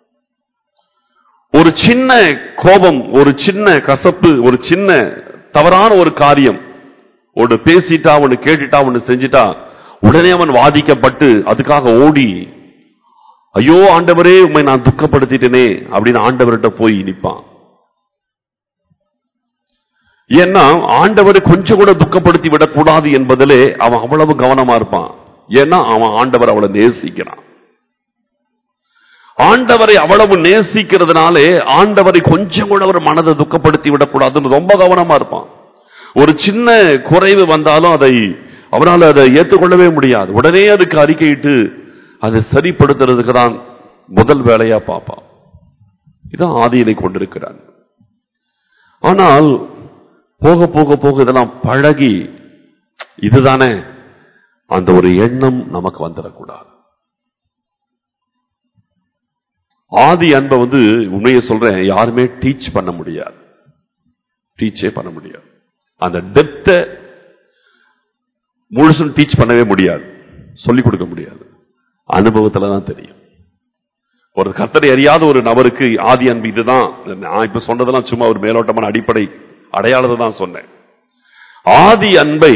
ஒரு சின்ன கோபம் ஒரு சின்ன கசப்பு ஒரு சின்ன தவறான ஒரு காரியம் ஒன்று பேசிட்டா ஒன்று கேட்டுட்டா ஒன்று செஞ்சிட்டா உடனே அவன் வாதிக்கப்பட்டு அதுக்காக ஓடி ஐயோ ஆண்டவரே உண்மை நான் துக்கப்படுத்திட்டேனே அப்படின்னு ஆண்டவர்கிட்ட போய் நிற்பான் ஏன்னா ஆண்டவரை கொஞ்சம் கூட துக்கப்படுத்தி விடக்கூடாது என்பதிலே அவன் அவ்வளவு கவனமா இருப்பான் ஏன்னா அவன் ஆண்டவர் அவளை நேசிக்கிறான் ஆண்டவரை அவ்வளவு நேசிக்கிறதுனாலே ஆண்டவரை கொஞ்சம் கூட அவர் மனதை துக்கப்படுத்தி விடக்கூடாதுன்னு ரொம்ப கவனமா இருப்பான் ஒரு சின்ன குறைவு வந்தாலும் அதை அவரால் அதை ஏற்றுக்கொள்ளவே முடியாது உடனே அதுக்கு அறிக்கையிட்டு அதை சரிப்படுத்துறதுக்கு தான் முதல் வேலையா பார்ப்பான் இதான் ஆதியிலை கொண்டிருக்கிறான் ஆனால் போக போக போக இதெல்லாம் பழகி இதுதானே அந்த ஒரு எண்ணம் நமக்கு வந்துடக்கூடாது ஆதி அன்பை வந்து உண்மையை சொல்றேன் யாருமே டீச் பண்ண முடியாது டீச்சே பண்ண முடியாது அந்த டெப்த முழுசும் டீச் பண்ணவே முடியாது சொல்லிக் கொடுக்க முடியாது அனுபவத்துல தான் தெரியும் ஒரு கத்தரை அறியாத ஒரு நபருக்கு ஆதி அன்பு இதுதான் நான் இப்ப சொன்னதெல்லாம் சும்மா ஒரு மேலோட்டமான அடிப்படை அடையாளத்தை தான் சொன்னேன் ஆதி அன்பை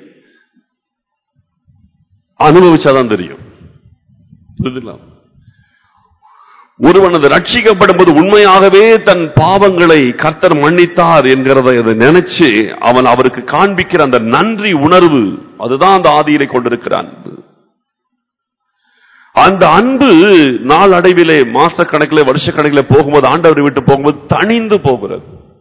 அனுபவிச்சாதான் தெரியும் புரியுதுங்களா ஒருவன் அது ரட்சிக்கப்படும் போது உண்மையாகவே தன் பாவங்களை கர்த்தர் மன்னித்தார் என்கிறத அதை நினைச்சு அவன் அவருக்கு காண்பிக்கிற அந்த நன்றி உணர்வு அதுதான் அந்த ஆதியிலே கொண்டிருக்கிற அன்பு அந்த அன்பு நாள் அடைவிலே மாச கணக்கில் வருஷ கணக்கில் போகும்போது ஆண்டவரை விட்டு போகும்போது தணிந்து போகிறது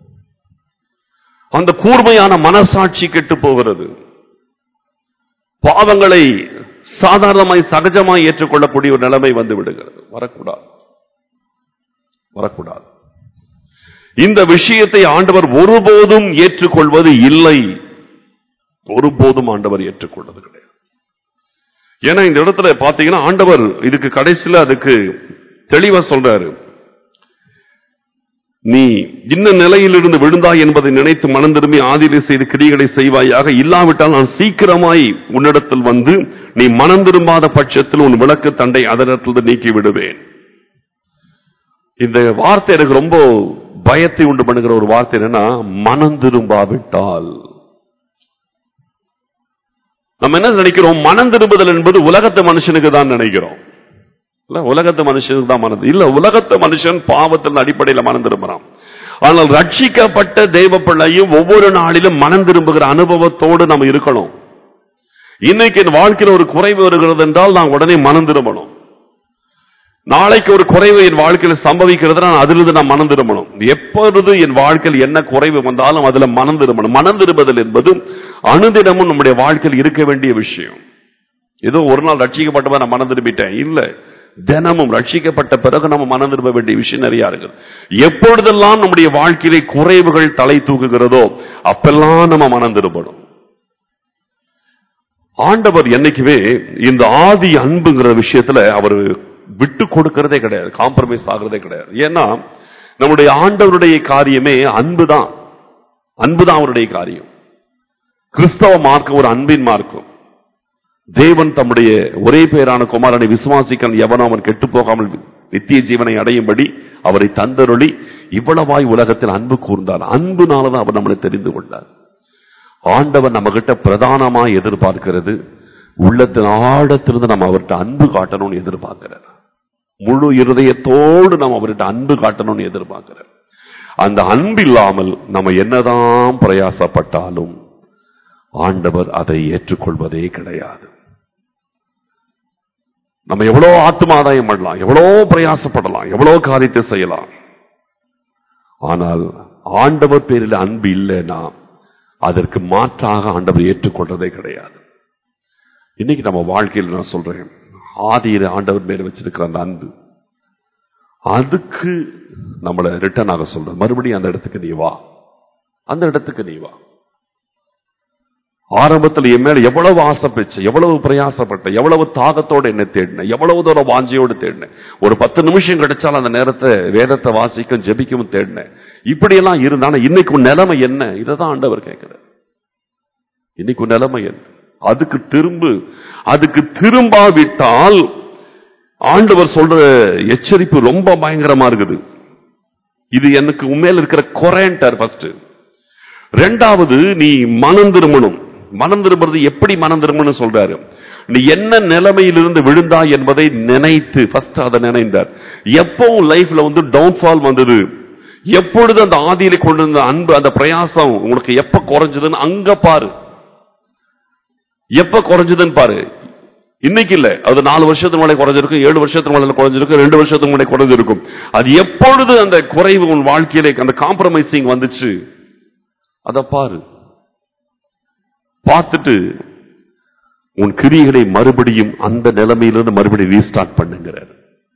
அந்த கூர்மையான மனசாட்சி கெட்டு போகிறது பாவங்களை சாதாரணமாய் சகஜமாய் ஏற்றுக்கொள்ளக்கூடிய ஒரு நிலைமை வந்து விடுகிறது வரக்கூடாது வரக்கூடாது இந்த விஷயத்தை ஆண்டவர் ஒருபோதும் ஏற்றுக்கொள்வது இல்லை ஒருபோதும் ஆண்டவர் ஏற்றுக்கொள்வது கிடையாது ஏன்னா இந்த இடத்துல பாத்தீங்கன்னா ஆண்டவர் இதுக்கு கடைசியில அதுக்கு தெளிவா சொல்றாரு நீ இன்ன நிலையிலிருந்து விழுந்தாய் என்பதை நினைத்து மனம் திரும்பி ஆதியிலே செய்து கிரிகளை செய்வாயாக இல்லாவிட்டால் நான் சீக்கிரமாய் உன்னிடத்தில் வந்து நீ மனம் திரும்பாத பட்சத்தில் உன் விளக்கு தண்டை அதனிடத்தில் நீக்கி விடுவேன் இந்த வார்த்தை எனக்கு ரொம்ப பயத்தை உண்டு பண்ணுகிற ஒரு வார்த்தை என்னன்னா மனம் திரும்பாவிட்டால் நம்ம என்ன நினைக்கிறோம் மனம் திரும்புதல் என்பது உலகத்து மனுஷனுக்கு தான் நினைக்கிறோம் இல்ல உலகத்து மனுஷனுக்கு தான் மனம் இல்ல உலகத்து மனுஷன் பாவத்தின் அடிப்படையில மனம் திரும்புறான் ஆனால் ரட்சிக்கப்பட்ட தெய்வ பிள்ளையும் ஒவ்வொரு நாளிலும் மனம் திரும்புகிற அனுபவத்தோடு நம்ம இருக்கணும் இன்னைக்கு என் வாழ்க்கையில் ஒரு குறைவு வருகிறது என்றால் நான் உடனே மனம் திரும்பணும் நாளைக்கு ஒரு குறைவு என் வாழ்க்கையில் சம்பவிக்கிறது நான் அதிலிருந்து நான் மனம் திரும்பணும் எப்பொழுது என் வாழ்க்கையில் என்ன குறைவு வந்தாலும் அதுல மனம் திரும்பணும் மனம் திரும்புதல் என்பது அனுதினமும் நம்முடைய வாழ்க்கையில் இருக்க வேண்டிய விஷயம் ஏதோ ஒரு நாள் ரட்சிக்கப்பட்டவன் நான் மனம் திரும்பிட்டேன் இல்ல தினமும் ரட்சிக்கப்பட்ட பிறகு நம்ம மனம் திரும்ப வேண்டிய விஷயம் நிறைய இருக்கு எப்பொழுதெல்லாம் நம்முடைய வாழ்க்கையிலே குறைவுகள் தலை தூக்குகிறதோ அப்பெல்லாம் நம்ம மனம் திரும்பணும் ஆண்டவர் என்னைக்குமே இந்த ஆதி அன்புங்கிற விஷயத்துல அவர் விட்டு கொடுக்கிறதே கிடையாது காம்ப்ரமைஸ் ஆகிறதே கிடையாது ஏன்னா நம்முடைய ஆண்டவருடைய காரியமே அன்புதான் அன்புதான் அவருடைய காரியம் கிறிஸ்தவ மார்க்கம் ஒரு அன்பின் மார்க்கம் தேவன் தம்முடைய ஒரே பேரான குமாரனை விசுவாசிக்க எவனோ அவன் கெட்டு போகாமல் நித்திய ஜீவனை அடையும்படி அவரை தந்தருளி இவ்வளவாய் உலகத்தில் அன்பு கூர்ந்தார் அன்புனாலதான் அவர் நம்மளை தெரிந்து கொண்டார் ஆண்டவர் நம்ம கிட்ட பிரதானமாய் எதிர்பார்க்கிறது உள்ளத்தின் ஆழத்திலிருந்து நம்ம அவர்கிட்ட அன்பு காட்டணும்னு எதிர்பார்க்கிறார் முழு இருதயத்தோடு நம்ம அவர்கிட்ட அன்பு காட்டணும்னு எதிர்பார்க்கிறார் அந்த அன்பு இல்லாமல் நம்ம என்னதான் பிரயாசப்பட்டாலும் ஆண்டவர் அதை ஏற்றுக்கொள்வதே கிடையாது நம்ம எவ்வளவு ஆத்மாதாயம் பண்ணலாம் எவ்வளவு பிரயாசப்படலாம் எவ்வளவு காரியத்தை செய்யலாம் ஆனால் ஆண்டவர் பேரில் அன்பு இல்லைன்னா அதற்கு மாற்றாக ஆண்டவர் ஏற்றுக்கொள்றதே கிடையாது இன்னைக்கு நம்ம வாழ்க்கையில் நான் சொல்றேன் ஆதியில ஆண்டவர் மேல வச்சிருக்கிற அந்த அன்பு அதுக்கு நம்மளை ரிட்டர்ன் ஆக சொல்ற மறுபடியும் அந்த இடத்துக்கு நீ வா அந்த இடத்துக்கு நீ வா ஆரம்பத்தில் என் மேல எவ்வளவு ஆசைப்பச்ச எவ்வளவு பிரயாசப்பட்ட எவ்வளவு தாகத்தோட என்ன தேடினேன் எவ்வளவு தூரம் வாஞ்சியோடு தேடினேன் ஒரு பத்து நிமிஷம் கிடைச்சாலும் அந்த நேரத்தை வேதத்தை வாசிக்கும் ஜெபிக்கவும் தேடினேன் இப்படியெல்லாம் இருந்தானா இன்னைக்கு உன் நிலைமை என்ன இதை தான் ஆண்டவர் கேட்கிறார் இன்னைக்கு உன் நிலைமை என்ன அதுக்கு திரும்பு அதுக்கு திரும்பாவிட்டால் ஆண்டவர் சொல்ற எச்சரிப்பு ரொம்ப பயங்கரமா இருக்குது இது எனக்கு உண்மையில இருக்கிற குறைன்ட்டார் ஃபர்ஸ்ட் ரெண்டாவது நீ மனம் திரும்பணும் மனம் திரும்புறது எப்படி மனம் திரும்பணும் சொல்றாரு நீ என்ன நிலைமையிலிருந்து விழுந்தாய் என்பதை நினைத்து ஃபர்ஸ்ட் அதை நினைந்தார் எப்பவும் லைஃப்ல வந்து டவுன்ஃபால் வந்தது எப்பொழுது அந்த ஆதியில கொண்டு வந்த அன்பு அந்த பிரயாசம் உனக்கு எப்ப குறைஞ்சதுன்னு அங்க பாரு எப்ப குறைஞ்சதுன்னு பாரு இன்னைக்கு இல்ல அது நாலு வருஷத்துக்கு முன்னாடி குறைஞ்சிருக்கும் ஏழு வருஷத்துக்கு முன்னாடி குறைஞ்சிருக்கும் ரெண்டு வருஷத்துக்கு முன்னாடி குறைஞ்சிருக்கும் அது எப்பொழுது அந்த குறைவு உன் வாழ்க்கையில அந்த காம்ப்ரமைசிங் வந்துச்சு அத பாரு பார்த்துட்டு உன் கிரியைகளை மறுபடியும் அந்த நிலைமையிலிருந்து மறுபடியும் ரீஸ்டார்ட் பண்ணுங்கிறார்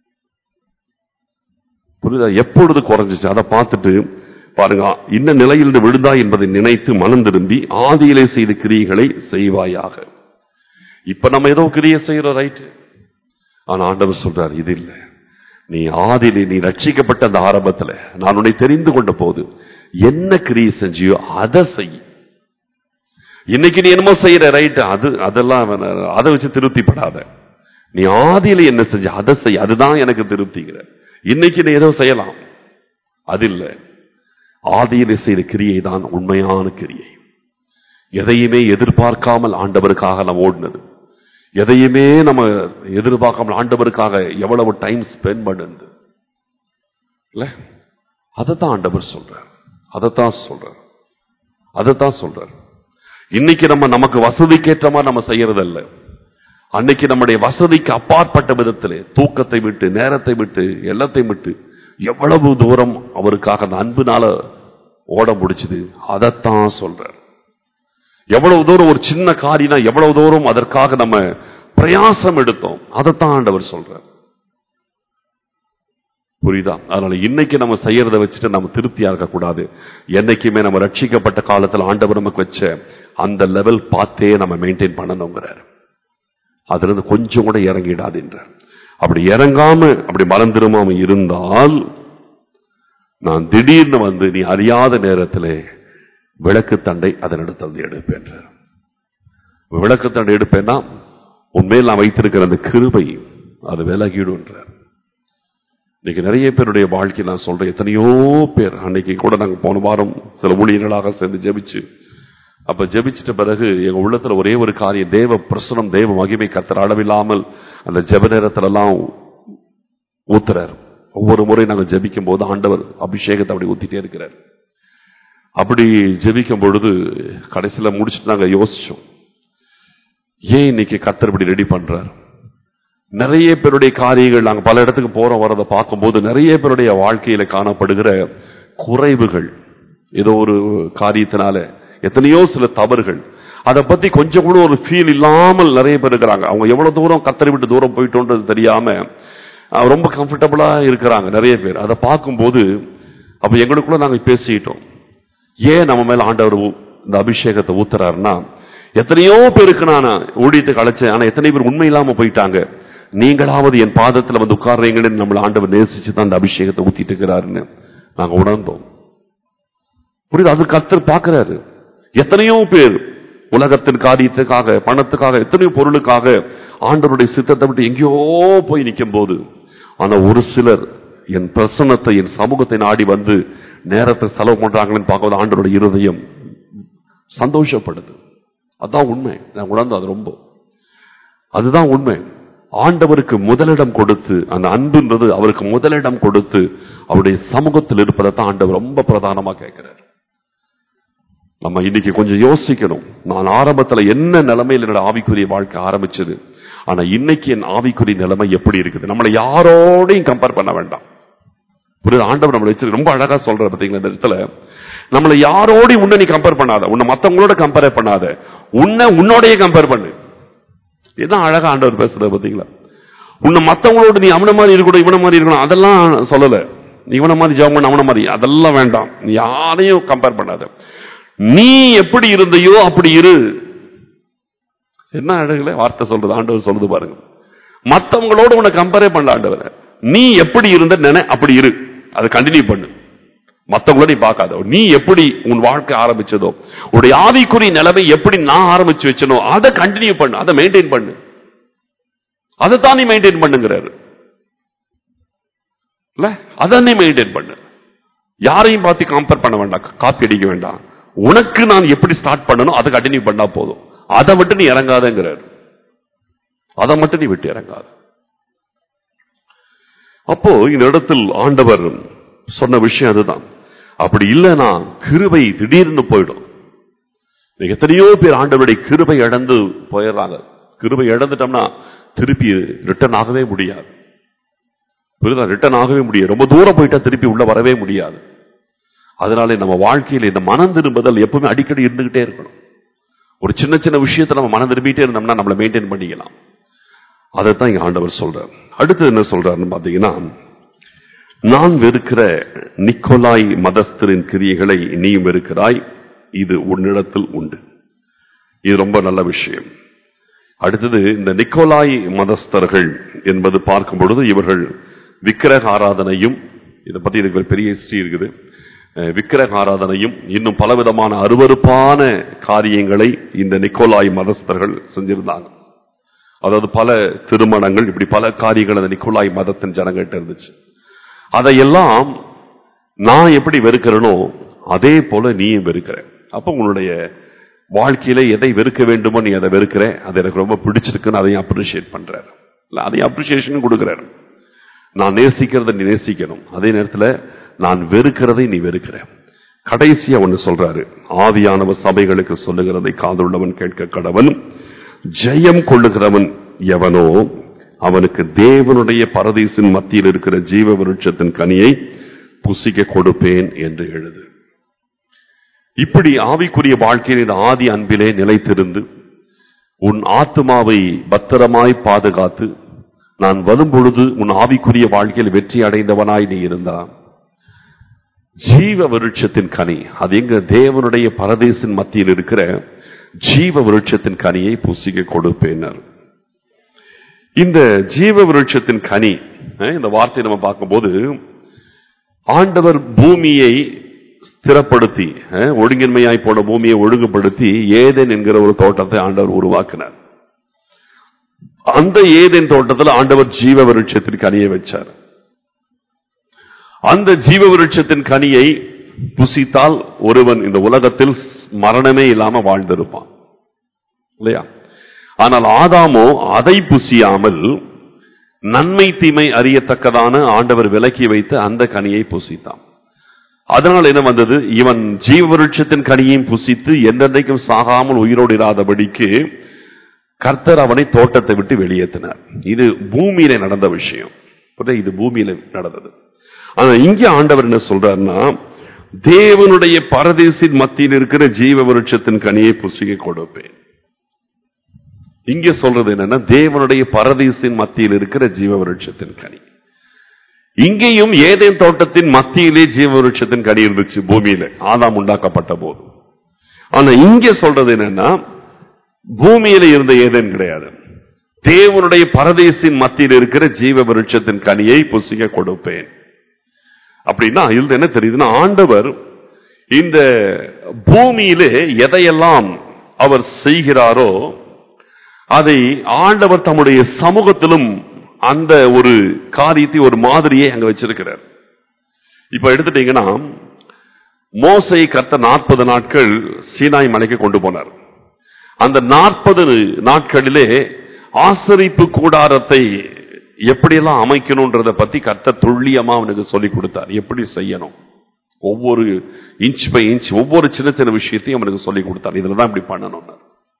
புரியுதா எப்பொழுது குறைஞ்சிச்சு அதை பார்த்துட்டு பாருங்க இன்ன நிலையிலிருந்து விழுந்தாய் என்பதை நினைத்து மனம் திரும்பி ஆதியிலே செய்த கிரியைகளை செய்வாயாக இப்ப நம்ம ஏதோ கிரியை செய்யறோம் ரைட் ஆனா ஆண்டவர் சொல்றார் இது இல்ல நீ ஆதியிலே நீ ரட்சிக்கப்பட்ட அந்த ஆரம்பத்துல நான் உன்னை தெரிந்து கொண்ட போது என்ன கிரியை செஞ்சியோ அதை செய் இன்னைக்கு நீ என்னமோ செய்யற ரைட் அது அதெல்லாம் வேணாம். அதை வச்சு திருப்திப்படாத நீ ஆதியில என்ன செஞ்ச அதை செய் அதுதான் எனக்கு திருப்திங்கிற இன்னைக்கு நீ ஏதோ செய்யலாம் அது இல்ல ஆதியில செய்த கிரியை தான் உண்மையான கிரியை எதையுமே எதிர்பார்க்காமல் ஆண்டவருக்காக நம்ம ஓடினது எதையுமே நம்ம எதிர்பார்க்காமல் ஆண்டவருக்காக எவ்வளவு டைம் ஸ்பெண்ட் பண்ணுது இல்ல அதைத்தான் ஆண்டவர் சொல்றார் அதைத்தான் சொல்றார் அதைத்தான் சொல்றார் இன்னைக்கு நம்ம நமக்கு வசதிக்கேற்ற மாதிரி நம்ம செய்யறதல்ல அன்னைக்கு நம்முடைய வசதிக்கு அப்பாற்பட்ட விதத்திலே தூக்கத்தை விட்டு நேரத்தை விட்டு எல்லாத்தையும் விட்டு எவ்வளவு தூரம் அவருக்காக அந்த அன்புனால ஓட முடிச்சுது அதைத்தான் சொல்றார் எவ்வளவு தூரம் ஒரு சின்ன காரினா எவ்வளவு தூரம் அதற்காக நம்ம பிரயாசம் எடுத்தோம் அதைத்தான் ஆண்டவர் சொல்றார் புரியுதா அதனால இன்னைக்கு நம்ம செய்யறத வச்சுட்டு நம்ம திருப்தியா இருக்கக்கூடாது என்னைக்குமே நம்ம ரட்சிக்கப்பட்ட காலத்துல ஆண்டவர் நமக்கு வச்ச அந்த லெவல் பார்த்தே நம்ம மெயின்டைன் பண்ணணுங்கிறார் அதுல இருந்து கொஞ்சம் கூட இறங்கிடாதுன்றார் அப்படி இறங்காம அப்படி மனம் திரும்பாம இருந்தால் நான் திடீர்னு வந்து நீ அறியாத நேரத்திலே விளக்கு தண்டை அதனிடத்தில் வந்து எடுப்பேன்றார் விளக்கு தண்டை எடுப்பேன்னா உண்மையில் நான் வைத்திருக்கிற அந்த கிருபை அது விலகிடுன்றார் இன்னைக்கு நிறைய பேருடைய வாழ்க்கை நான் சொல்றேன் எத்தனையோ பேர் அன்னைக்கு கூட நாங்க போன வாரம் சில ஊழியர்களாக சேர்ந்து ஜெபிச்சு அப்ப ஜெபிச்சிட்ட பிறகு எங்க உள்ளத்துல ஒரே ஒரு காரியம் தேவ பிரசனம் தேவ மகிமை கத்தர் அளவில்லாமல் அந்த ஜெப நேரத்துல எல்லாம் ஊத்துறார் ஒவ்வொரு முறை நாங்க ஜெபிக்கும் போது ஆண்டவர் அபிஷேகத்தை அப்படி ஊத்திட்டே இருக்கிறார் அப்படி ஜெபிக்கும் பொழுது கடைசியில முடிச்சுட்டு நாங்க யோசிச்சோம் ஏன் இன்னைக்கு கத்தர் இப்படி ரெடி பண்றார் நிறைய பேருடைய காரியங்கள் நாங்க பல இடத்துக்கு போறோம் வரதை பார்க்கும்போது நிறைய பேருடைய வாழ்க்கையில காணப்படுகிற குறைவுகள் ஏதோ ஒரு காரியத்தினால எத்தனையோ சில தவறுகள் அதை பத்தி கொஞ்சம் கூட ஒரு ஃபீல் இல்லாமல் நிறைய பேர் இருக்கிறாங்க அவங்க எவ்வளவு தூரம் கத்தரி விட்டு தூரம் போயிட்டோன்றது தெரியாம அஹ், ரொம்ப கம்ஃபர்டபுளா இருக்கிறாங்க நிறைய பேர் அதை பார்க்கும்போது அப்ப எங்களுக்குள்ள நாங்க பேசிக்கிட்டோம் ஏன் நம்ம மேல ஆண்டவர் ஊ- இந்த அபிஷேகத்தை ஊத்துறாருன்னா எத்தனையோ பேருக்கு நான் ஊழியத்துக்கு அழைச்சேன் ஆனா எத்தனை பேர் உண்மை இல்லாம போயிட்டாங்க நீங்களாவது என் பாதத்துல வந்து உட்கார்றீங்கன்னு நம்மள ஆண்டவர் நேசிச்சு தான் அந்த அபிஷேகத்தை ஊத்திட்டு இருக்கிறாருன்னு நாங்க உணர்ந்தோம் புரியுது அது கர்த்தர் பார்க்கிறாரு எத்தனையோ பேர் உலகத்தின் காரியத்துக்காக பணத்துக்காக எத்தனையோ பொருளுக்காக ஆண்டவருடைய சித்தத்தை விட்டு எங்கேயோ போய் நிற்கும் போது ஆனா ஒரு சிலர் என் பிரசன்னத்தை என் சமூகத்தை நாடி வந்து நேரத்தை செலவு பண்றாங்கன்னு பார்க்கும்போது ஆண்டவருடைய இருதயம் சந்தோஷப்படுது அதான் உண்மை நான் உணர்ந்தோம் அது ரொம்ப அதுதான் உண்மை ஆண்டவருக்கு முதலிடம் கொடுத்து அந்த அன்புன்றது அவருக்கு முதலிடம் கொடுத்து அவருடைய சமூகத்தில் இருப்பதை தான் ஆண்டவர் ரொம்ப பிரதானமா கேட்கிறார் நம்ம இன்னைக்கு கொஞ்சம் யோசிக்கணும் நான் ஆரம்பத்துல என்ன நிலைமையில் என்னோட ஆவிக்குரிய வாழ்க்கை ஆரம்பிச்சது ஆனா இன்னைக்கு என் ஆவிக்குரிய நிலைமை எப்படி இருக்குது நம்மளை யாரோடையும் கம்பேர் பண்ண வேண்டாம் புரியுது ஆண்டவர் நம்மளை வச்சு ரொம்ப அழகா சொல்ற பாத்தீங்களா இந்த இடத்துல நம்மளை யாரோடையும் உன்னை நீ கம்பேர் பண்ணாத உன்னை மத்தவங்களோட கம்பேர் பண்ணாத உன்னை உன்னோடயே கம்பேர் பண்ணு இதுதான் அழகா ஆண்டவர் பேசுறது பாத்தீங்களா உன்னை மத்தவங்களோட நீ அவன மாதிரி இருக்கணும் இவன மாதிரி இருக்கணும் அதெல்லாம் சொல்லல நீ இவன மாதிரி ஜெபம் பண்ண அவன மாதிரி அதெல்லாம் வேண்டாம் நீ யாரையும் கம்பேர் பண்ணாத நீ எப்படி இருந்தையோ அப்படி இரு என்ன அழகுல வார்த்தை சொல்றது ஆண்டவர் சொல்றது பாருங்க மத்தவங்களோட உன்னை கம்பேரே பண்ணல ஆண்டவர் நீ எப்படி இருந்த நினை அப்படி இரு அதை கண்டினியூ பண்ணு மத்தவங்களோட நீ பார்க்காத நீ எப்படி உன் வாழ்க்கை ஆரம்பிச்சதோ உன்னுடைய ஆவிக்குரிய நிலைமை எப்படி நான் ஆரம்பிச்சு வச்சனோ அதை கண்டினியூ பண்ணு அதை மெயின்டைன் பண்ணு அதைத்தான் நீ மெயின்டைன் பண்ணுங்கிறாரு இல்ல அதை நீ மெயின்டைன் பண்ணு யாரையும் பார்த்து கம்பேர் பண்ண வேண்டாம் காப்பி அடிக்க வேண்டாம் உனக்கு நான் எப்படி ஸ்டார்ட் பண்ணணும் அதை கண்டினியூ பண்ணா போதும் அதை மட்டும் நீ இறங்காதங்கிறாரு அதை மட்டும் நீ விட்டு இறங்காத அப்போ இந்த இடத்தில் ஆண்டவர் சொன்ன விஷயம் அதுதான் அப்படி இல்லைன்னா கிருபை திடீர்னு போயிடும் இன்னைக்கு எத்தனையோ பேர் ஆண்டவருடைய கிருபை இழந்து போயிடுறாங்க கிருபை இழந்துட்டோம்னா திருப்பி ரிட்டர்ன் ஆகவே முடியாது புரியுதா ரிட்டர்ன் ஆகவே முடியாது ரொம்ப தூரம் போயிட்டா திருப்பி உள்ள வரவே முடியாது அதனால நம்ம வாழ்க்கையில் இந்த மனம் திரும்புதல் எப்பவுமே அடிக்கடி இருந்துகிட்டே இருக்கணும் ஒரு சின்ன சின்ன விஷயத்தை நம்ம மனம் திரும்பிட்டே இருந்தோம்னா நம்மளை மெயின்டைன் பண்ணிக்கலாம் அதைத்தான் இங்க ஆண்டவர் சொல்றார் அடுத்து என்ன சொல்றாருன்னு பாத்தீங்கன்னா நான் வெறுக்கிற நிக்கோலாய் மதஸ்தரின் கிரியைகளை நீ வெறுக்கிறாய் இது உன்னிடத்தில் உண்டு இது ரொம்ப நல்ல விஷயம் அடுத்தது இந்த நிக்கோலாய் மதஸ்தர்கள் என்பது பார்க்கும் பொழுது இவர்கள் விக்கிரக ஆராதனையும் இதை பத்தி எனக்கு ஒரு பெரிய ஹிஸ்டரி இருக்குது அஹ் விக்கிரக ஆராதனையும் இன்னும் பலவிதமான அருவருப்பான காரியங்களை இந்த நிக்கோலாய் மதஸ்தர்கள் செஞ்சிருந்தாங்க அதாவது பல திருமணங்கள் இப்படி பல காரியங்கள் அந்த நிக்கோலாய் மதத்தின் ஜனங்கள்ட்ட இருந்துச்சு அதையெல்லாம் நான் எப்படி வெறுக்கிறேனோ அதே போல நீயும் வெறுக்கிற அப்ப உன்னுடைய வாழ்க்கையில எதை வெறுக்க வேண்டுமோ நீ அதை வெறுக்கிற அது எனக்கு ரொம்ப பிடிச்சிருக்குன்னு அதையும் அப்ரிஷியேட் பண்றாரு இல்ல அதையும் அப்ரிசியேஷன் கொடுக்கிறாரு நான் நேசிக்கிறதை நீ நேசிக்கணும் அதே நேரத்துல நான் வெறுக்கிறதை நீ வெறுக்கிற கடைசியா ஒன்னு சொல்றாரு ஆவியானவர் சபைகளுக்கு சொல்லுகிறதை காதுள்ளவன் கேட்க கடவன் ஜெயம் கொள்ளுகிறவன் எவனோ அவனுக்கு தேவனுடைய பரதீசின் மத்தியில் இருக்கிற ஜீவ விருட்சத்தின் கனியை புசிக்க கொடுப்பேன் என்று எழுது இப்படி ஆவிக்குரிய வாழ்க்கையில் இந்த ஆதி அன்பிலே நிலைத்திருந்து உன் ஆத்துமாவை பத்திரமாய் பாதுகாத்து நான் வரும்பொழுது உன் ஆவிக்குரிய வாழ்க்கையில் வெற்றி அடைந்தவனாய் நீ இருந்தா ஜீவ விருட்சத்தின் கனி அது எங்க தேவனுடைய பரதேசின் மத்தியில் இருக்கிற ஜீவ விருட்சத்தின் கனியை புசிக்க கொடுப்பேனர் இந்த ஜீவ விருட்சத்தின் கனி அஹ், இந்த வார்த்தையை நம்ம பார்க்கும்போது ஆண்டவர் பூமியை ஸ்திரப்படுத்தி அஹ், ஒழுங்கின்மையாய் போன பூமியை ஒழுங்குபடுத்தி ஏதேன் என்கிற ஒரு தோட்டத்தை ஆண்டவர் உருவாக்கினார் அந்த ஏதேன் தோட்டத்தில் ஆண்டவர் ஜீவ விருட்சத்தின் கனியை வச்சார் அந்த ஜீவ விருட்சத்தின் கனியை புசித்தால் ஒருவன் இந்த உலகத்தில் மரணமே இல்லாம வாழ்ந்திருப்பான் இல்லையா ஆனால் ஆதாமோ அதை புசியாமல் நன்மை தீமை அறியத்தக்கதான ஆண்டவர் விலக்கி வைத்து அந்த கனியை புசித்தான் அதனால் என்ன வந்தது இவன் ஜீவ விருட்சத்தின் கனியையும் புசித்து என்றென்றைக்கும் சாகாமல் உயிரோடு இராதபடிக்கு கர்த்தர் அவனை தோட்டத்தை விட்டு வெளியேற்றினார் இது பூமியில நடந்த விஷயம் புரியுதா? இது பூமியில நடந்தது ஆனா இங்க ஆண்டவர் என்ன சொல்றாருன்னா தேவனுடைய பரதேசின் மத்தியில் இருக்கிற ஜீவ விருட்சத்தின் கனியை புசிக்க கொடுப்பேன் இங்க சொல்றது என்னன்னா தேவனுடைய பரதீசின் மத்தியில் இருக்கிற ஜீவ விருட்சத்தின் கனி இங்கேயும் ஏதேன் தோட்டத்தின் மத்தியிலே ஜீவ விருட்சத்தின் கனி இருந்துச்சு பூமியில ஆதாம் உண்டாக்கப்பட்ட போது ஆனா இங்க சொல்றது என்னன்னா பூமியில இருந்த ஏதேன் கிடையாது தேவனுடைய பரதேசின் மத்தியில் இருக்கிற ஜீவ விருட்சத்தின் கனியை புசிக்க கொடுப்பேன் அப்படின்னா இதுல என்ன தெரியுதுன்னா ஆண்டவர் இந்த பூமியிலே எதையெல்லாம் அவர் செய்கிறாரோ அதை ஆண்டவர் தம்முடைய சமூகத்திலும் அந்த ஒரு காரியத்தை ஒரு மாதிரியை அங்க வச்சிருக்கிறார் இப்ப எடுத்துட்டீங்கன்னா மோசை கத்த நாற்பது நாட்கள் சீனாய் மலைக்கு கொண்டு போனார் அந்த நாற்பது நாட்களிலே ஆசரிப்பு கூடாரத்தை எப்படியெல்லாம் அமைக்கணும்ன்றத பத்தி கத்த துல்லியமா அவனுக்கு சொல்லி கொடுத்தார் எப்படி செய்யணும் ஒவ்வொரு இன்ச் பை இன்ச் ஒவ்வொரு சின்ன சின்ன விஷயத்தையும் அவனுக்கு சொல்லி கொடுத்தார் இதுலதான் இப்படி பண்ணணும்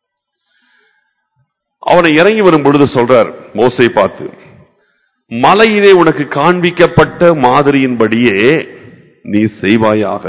அவனை இறங்கி வரும் பொழுது சொல்றார் மோசை பார்த்து மலையிலே உனக்கு காண்பிக்கப்பட்ட மாதிரியின்படியே நீ செய்வாயாக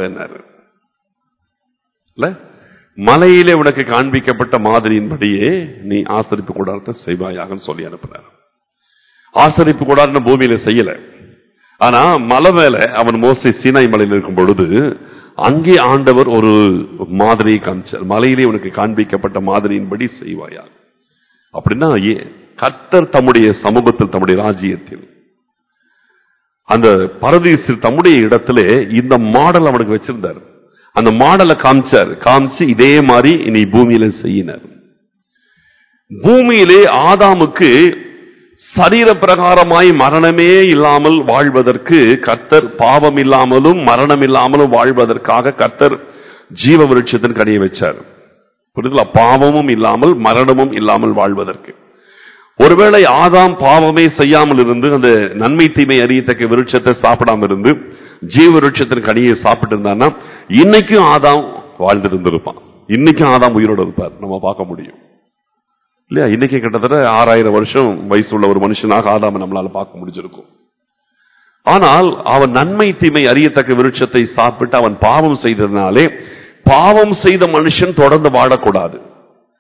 இல்ல மலையிலே உனக்கு காண்பிக்கப்பட்ட மாதிரியின்படியே நீ ஆசரிப்பு கூடாரத்தை செய்வாயாக சொல்லி அனுப்பினார் ஆசரிப்பு கூடாரம் பூமியில செய்யல ஆனா மலை மேல அவன் மோசை சீனாய் மலையில் இருக்கும் பொழுது அங்கே ஆண்டவர் ஒரு மாதிரியை காமிச்சார் மலையிலே உனக்கு காண்பிக்கப்பட்ட மாதிரியின்படி செய்வாயாக அப்படின்னா ஏ- கர்த்தர் தம்முடைய சமூகத்தில் தம்முடைய ராஜ்யத்தில் அந்த பரதீசில் தம்முடைய இடத்திலே இந்த மாடல் அவனுக்கு வச்சிருந்தார் அந்த மாடலை காமிச்சார் காமிச்சு இதே மாதிரி நீ பூமியில செய்யினார் பூமியிலே ஆதாமுக்கு சரீர பிரகாரமாய் மரணமே இல்லாமல் வாழ்வதற்கு கர்த்தர் பாவம் இல்லாமலும் மரணம் இல்லாமலும் வாழ்வதற்காக கர்த்தர் ஜீவ விருட்சத்தின் கனியை வச்சார் புரியுதுங்களா பாவமும் இல்லாமல் மரணமும் இல்லாமல் வாழ்வதற்கு ஒருவேளை ஆதாம் பாவமே செய்யாமல் இருந்து அந்த நன்மை தீமை அறியத்தக்க விருட்சத்தை சாப்பிடாம இருந்து ஜீவ விருட்சத்தின் கனியை சாப்பிட்டு இருந்தான்னா இன்னைக்கும் ஆதாம் வாழ்ந்திருந்திருப்பான் இன்னைக்கும் ஆதாம் உயிரோடு இருப்பார் நம்ம பார்க்க முடியும் இல்லையா இன்னைக்கு கிட்டத்தட்ட ஆறாயிரம் வருஷம் வயசுள்ள ஒரு மனுஷனாக ஆதாம நம்மளால பார்க்க முடிஞ்சிருக்கும் ஆனால் அவன் நன்மை தீமை அறியத்தக்க விருட்சத்தை சாப்பிட்டு அவன் பாவம் செய்ததினாலே பாவம் செய்த மனுஷன் தொடர்ந்து வாழக்கூடாது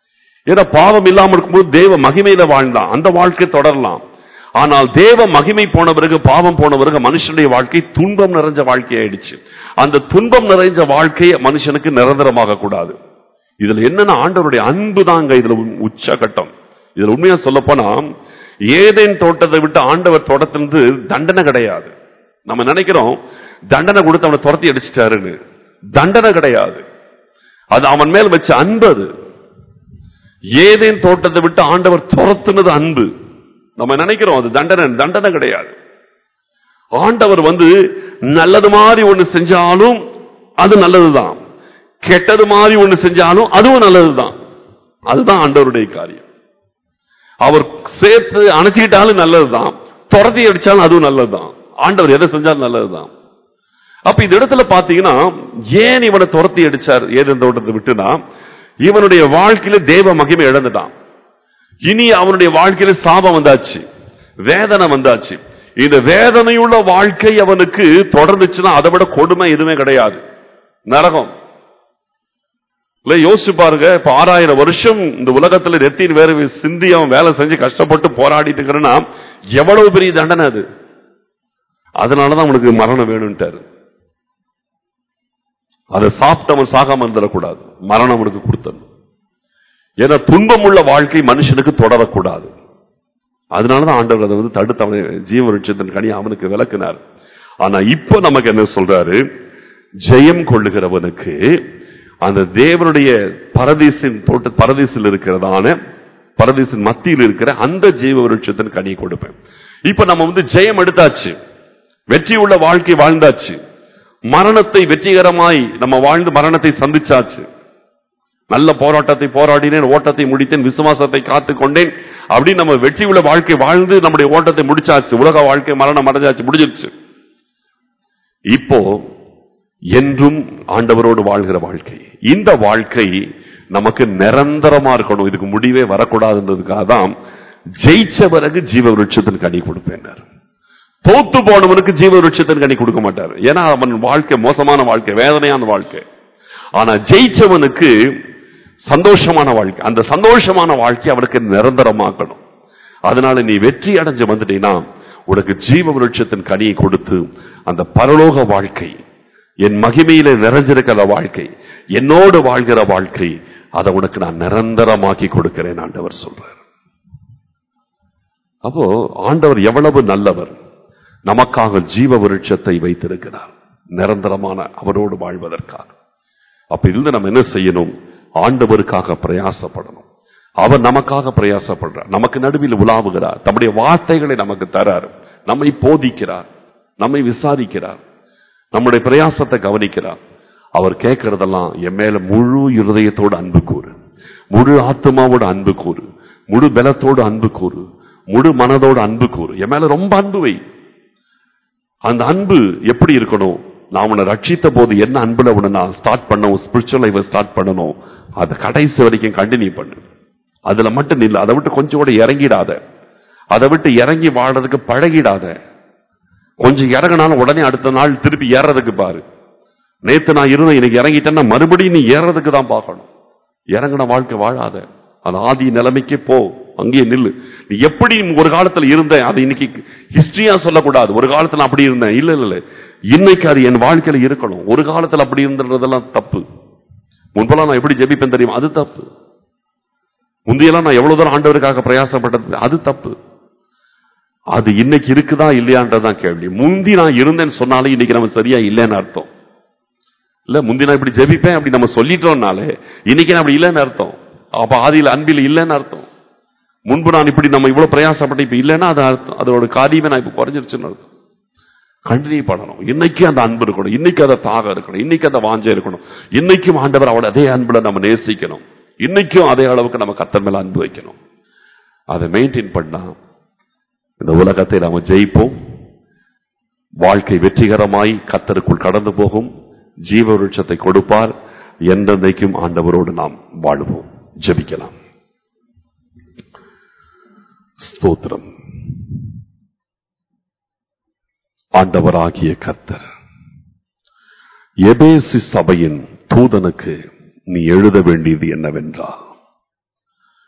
ஏன்னா பாவம் இல்லாமல் இருக்கும்போது தேவ மகிமையில வாழ்ந்தான் அந்த வாழ்க்கை தொடரலாம் ஆனால் தேவ மகிமை போன பிறகு பாவம் போன பிறகு மனுஷனுடைய வாழ்க்கை துன்பம் நிறைஞ்ச வாழ்க்கை ஆயிடுச்சு அந்த துன்பம் நிறைஞ்ச வாழ்க்கையை மனுஷனுக்கு நிரந்தரமாக கூடாது இதுல என்னன்னா ஆண்டவருடைய அன்பு தாங்க இதுல உ- உச்சகட்டம் இதுல உண்மையா சொல்ல போனா ஏதேன் தோட்டத்தை விட்டு ஆண்டவர் தோட்டத்திலிருந்து தண்டனை கிடையாது நம்ம நினைக்கிறோம் தண்டனை கொடுத்து அவனை துரத்தி அடிச்சிட்டாருன்னு தண்டனை கிடையாது அது அவன் மேல் வச்ச அன்பு அது ஏதேன் தோட்டத்தை விட்டு ஆண்டவர் துரத்துனது அன்பு நம்ம நினைக்கிறோம் அது தண்டனை தண்டனை கிடையாது ஆண்டவர் வந்து நல்லது மாதிரி ஒண்ணு செஞ்சாலும் அது நல்லதுதான் கெட்டது மாதிரி ஒண்ணு செஞ்சாலும் அதுவும் நல்லதுதான் அதுதான் ஆண்டவருடைய காரியம் அவர் சேர்த்து அணைச்சிக்கிட்டாலும் நல்லதுதான் துரத்தி அடிச்சாலும் அதுவும் நல்லதுதான் ஆண்டவர் எதை செஞ்சாலும் நல்லதுதான் அப்ப இந்த இடத்துல பாத்தீங்கன்னா ஏன் இவனை துரத்தி அடிச்சார் ஏதேன் தோட்டத்தை விட்டுனா இவனுடைய வாழ்க்கையில தேவ மகிமை இழந்துட்டான் இனி அவனுடைய வாழ்க்கையில சாபம் வந்தாச்சு வேதனை வந்தாச்சு இந்த வேதனையுள்ள வாழ்க்கை அவனுக்கு தொடர்ந்துச்சுன்னா அதை விட கொடுமை எதுவுமே கிடையாது நரகம் இல்ல யோசிச்சு பாருங்க இப்ப ஆறாயிரம் வருஷம் இந்த உலகத்துல நெத்தின் வேற சிந்தி அவன் வேலை செஞ்சு கஷ்டப்பட்டு போராடிட்டு இருக்கிறன்னா எவ்வளவு பெரிய தண்டனை அது அதனாலதான் அவனுக்கு மரணம் வேணும்ட்டாரு அதை சாப்பிட்டு அவன் சாகாம இருந்துடக்கூடாது மரணம் அவனுக்கு கொடுத்தது ஏன்னா துன்பமுள்ள வாழ்க்கை மனுஷனுக்கு தொடரக்கூடாது அதனாலதான் ஆண்டவர் அதை வந்து தடுத்து அவனை ஜீவ விருட்சத்தின் கனி அவனுக்கு விளக்குனார் ஆனா இப்போ நமக்கு என்ன சொல்றாரு ஜெயம் கொள்ளுகிறவனுக்கு அந்த தேவனுடைய பரதீசின் தோட்ட பரதீசில் இருக்கிறதான பரதீசின் மத்தியில் இருக்கிற அந்த ஜீவ விருட்சத்தின் கனியை கொடுப்பேன் இப்ப நம்ம வந்து ஜெயம் எடுத்தாச்சு வெற்றி உள்ள வாழ்க்கை வாழ்ந்தாச்சு மரணத்தை வெற்றிகரமாய் நம்ம வாழ்ந்து மரணத்தை சந்திச்சாச்சு நல்ல போராட்டத்தை போராடினேன் ஓட்டத்தை முடித்தேன் விசுவாசத்தை காத்துக் கொண்டேன் அப்படின்னு நம்ம வெற்றி உள்ள வாழ்க்கை வாழ்ந்து நம்முடைய ஓட்டத்தை முடிச்சாச்சு உலக வாழ்க்கை மரணம் அடைஞ்சாச்சு முடிஞ்சிருச்சு இப்போ என்றும் ஆண்டவரோடு வாழ்கிற வாழ்க்கை இந்த வாழ்க்கை நமக்கு நிரந்தரமா இருக்கணும் இதுக்கு முடிவே வரக்கூடாதுன்றதுக்காக தான் ஜெயிச்ச பிறகு ஜீவ விருட்சத்தின் கனி கொடுப்பேன் தோத்து போனவனுக்கு ஜீவ விருட்சத்தின் கனி கொடுக்க மாட்டார் ஏன்னா அவன் வாழ்க்கை மோசமான வாழ்க்கை வேதனையான வாழ்க்கை ஆனா ஜெயிச்சவனுக்கு சந்தோஷமான வாழ்க்கை அந்த சந்தோஷமான வாழ்க்கை அவனுக்கு நிரந்தரமாக்கணும் அதனால நீ வெற்றி அடைஞ்சு வந்துட்டீங்கன்னா உனக்கு ஜீவ விருட்சத்தின் கனியை கொடுத்து அந்த பரலோக வாழ்க்கை என் மகிமையில நிறைஞ்சிருக்கிற வாழ்க்கை என்னோடு வாழ்கிற வாழ்க்கை அதை உனக்கு நான் நிரந்தரமாக்கி கொடுக்கிறேன் ஆண்டவர் சொல்றார் அப்போ ஆண்டவர் எவ்வளவு நல்லவர் நமக்காக ஜீவ விருட்சத்தை வைத்திருக்கிறார் நிரந்தரமான அவரோடு வாழ்வதற்காக அப்ப இருந்து நம்ம என்ன செய்யணும் ஆண்டவருக்காக பிரயாசப்படணும் அவர் நமக்காக பிரயாசப்படுறார் நமக்கு நடுவில் உலாவுகிறார் தம்முடைய வார்த்தைகளை நமக்கு தரார் நம்மை போதிக்கிறார் நம்மை விசாரிக்கிறார் நம்முடைய பிரயாசத்தை கவனிக்கிறார் அவர் கேட்கறதெல்லாம் என் மேல முழு இருதயத்தோடு அன்பு கூறு முழு ஆத்மாவோட அன்பு கூறு முழு பலத்தோடு அன்பு கூறு முழு மனதோடு அன்பு கூறு என் மேல ரொம்ப அன்பு வை அந்த அன்பு எப்படி இருக்கணும் நான் உன்னை ரட்சித்த போது என்ன அன்புல உன்னை நான் ஸ்டார்ட் பண்ணணும் ஸ்பிரிச்சுவல் லைஃப் ஸ்டார்ட் பண்ணணும் அதை கடைசி வரைக்கும் கண்டினியூ பண்ணு அதுல மட்டும் நில்ல அதை விட்டு கொஞ்சம் கூட இறங்கிடாத அதை விட்டு இறங்கி வாழறதுக்கு பழகிடாத கொஞ்சம் இறங்கினாலும் உடனே அடுத்த நாள் திருப்பி ஏறதுக்கு பாரு நேத்து நான் இருந்தேன் இன்னைக்கு இறங்கிட்டேன்னா மறுபடியும் நீ ஏறதுக்கு தான் பார்க்கணும் இறங்கின வாழ்க்கை வாழாத அது ஆதி நிலைமைக்கே போ அங்கேயே நில்லு நீ எப்படி ஒரு காலத்துல இருந்த அது இன்னைக்கு ஹிஸ்டரியா சொல்லக்கூடாது ஒரு காலத்துல அப்படி இருந்தேன் இல்ல இல்ல இல்ல இன்னைக்கு அது என் வாழ்க்கையில இருக்கணும் ஒரு காலத்துல அப்படி இருந்ததெல்லாம் தப்பு முன்பெல்லாம் நான் எப்படி ஜெபிப்பேன் தெரியுமா அது தப்பு முந்தையெல்லாம் நான் எவ்வளவு தூரம் ஆண்டவருக்காக பிரயாசப்பட்டது அது தப்பு அது இன்னைக்கு இருக்குதா இல்லையான்றதான் கேள்வி முந்தி நான் இருந்தேன்னு சொன்னாலே இன்னைக்கு நம்ம சரியா இல்லைன்னு அர்த்தம் இல்ல முந்தி நான் இப்படி ஜெபிப்பேன் அப்படி நம்ம சொல்லிட்டோம்னாலே இன்னைக்கு நான் அப்படி இல்லைன்னு அர்த்தம் அப்ப ஆதியில் அன்பில் இல்லைன்னு அர்த்தம் முன்பு நான் இப்படி நம்ம இவ்வளவு பிரயாசப்பட்டு இப்ப இல்லைன்னா அது அர்த்தம் அதோட காரியமே நான் இப்ப குறைஞ்சிருச்சுன்னு அர்த்தம் கண்டினியூ பண்ணணும் இன்னைக்கு அந்த அன்பு இருக்கணும் இன்னைக்கு அந்த தாகம் இருக்கணும் இன்னைக்கு அந்த வாஞ்சை இருக்கணும் இன்னைக்கும் ஆண்டவர் அவட அதே அன்புல நம்ம நேசிக்கணும் இன்னைக்கும் அதே அளவுக்கு நம்ம கத்தர் மேல அன்பு வைக்கணும் அதை மெயின்டைன் பண்ணா இந்த உலகத்தை நாம ஜெயிப்போம் வாழ்க்கை வெற்றிகரமாய் கத்தருக்குள் கடந்து போகும் ஜீவ விருட்சத்தை கொடுப்பார் என்றென்றைக்கும் ஆண்டவரோடு நாம் வாழுவோம் ஜெபிக்கலாம் ஸ்தோத்திரம் ஆண்டவராகிய கர்த்தர் எபேசு சபையின் தூதனுக்கு நீ எழுத வேண்டியது என்னவென்றால்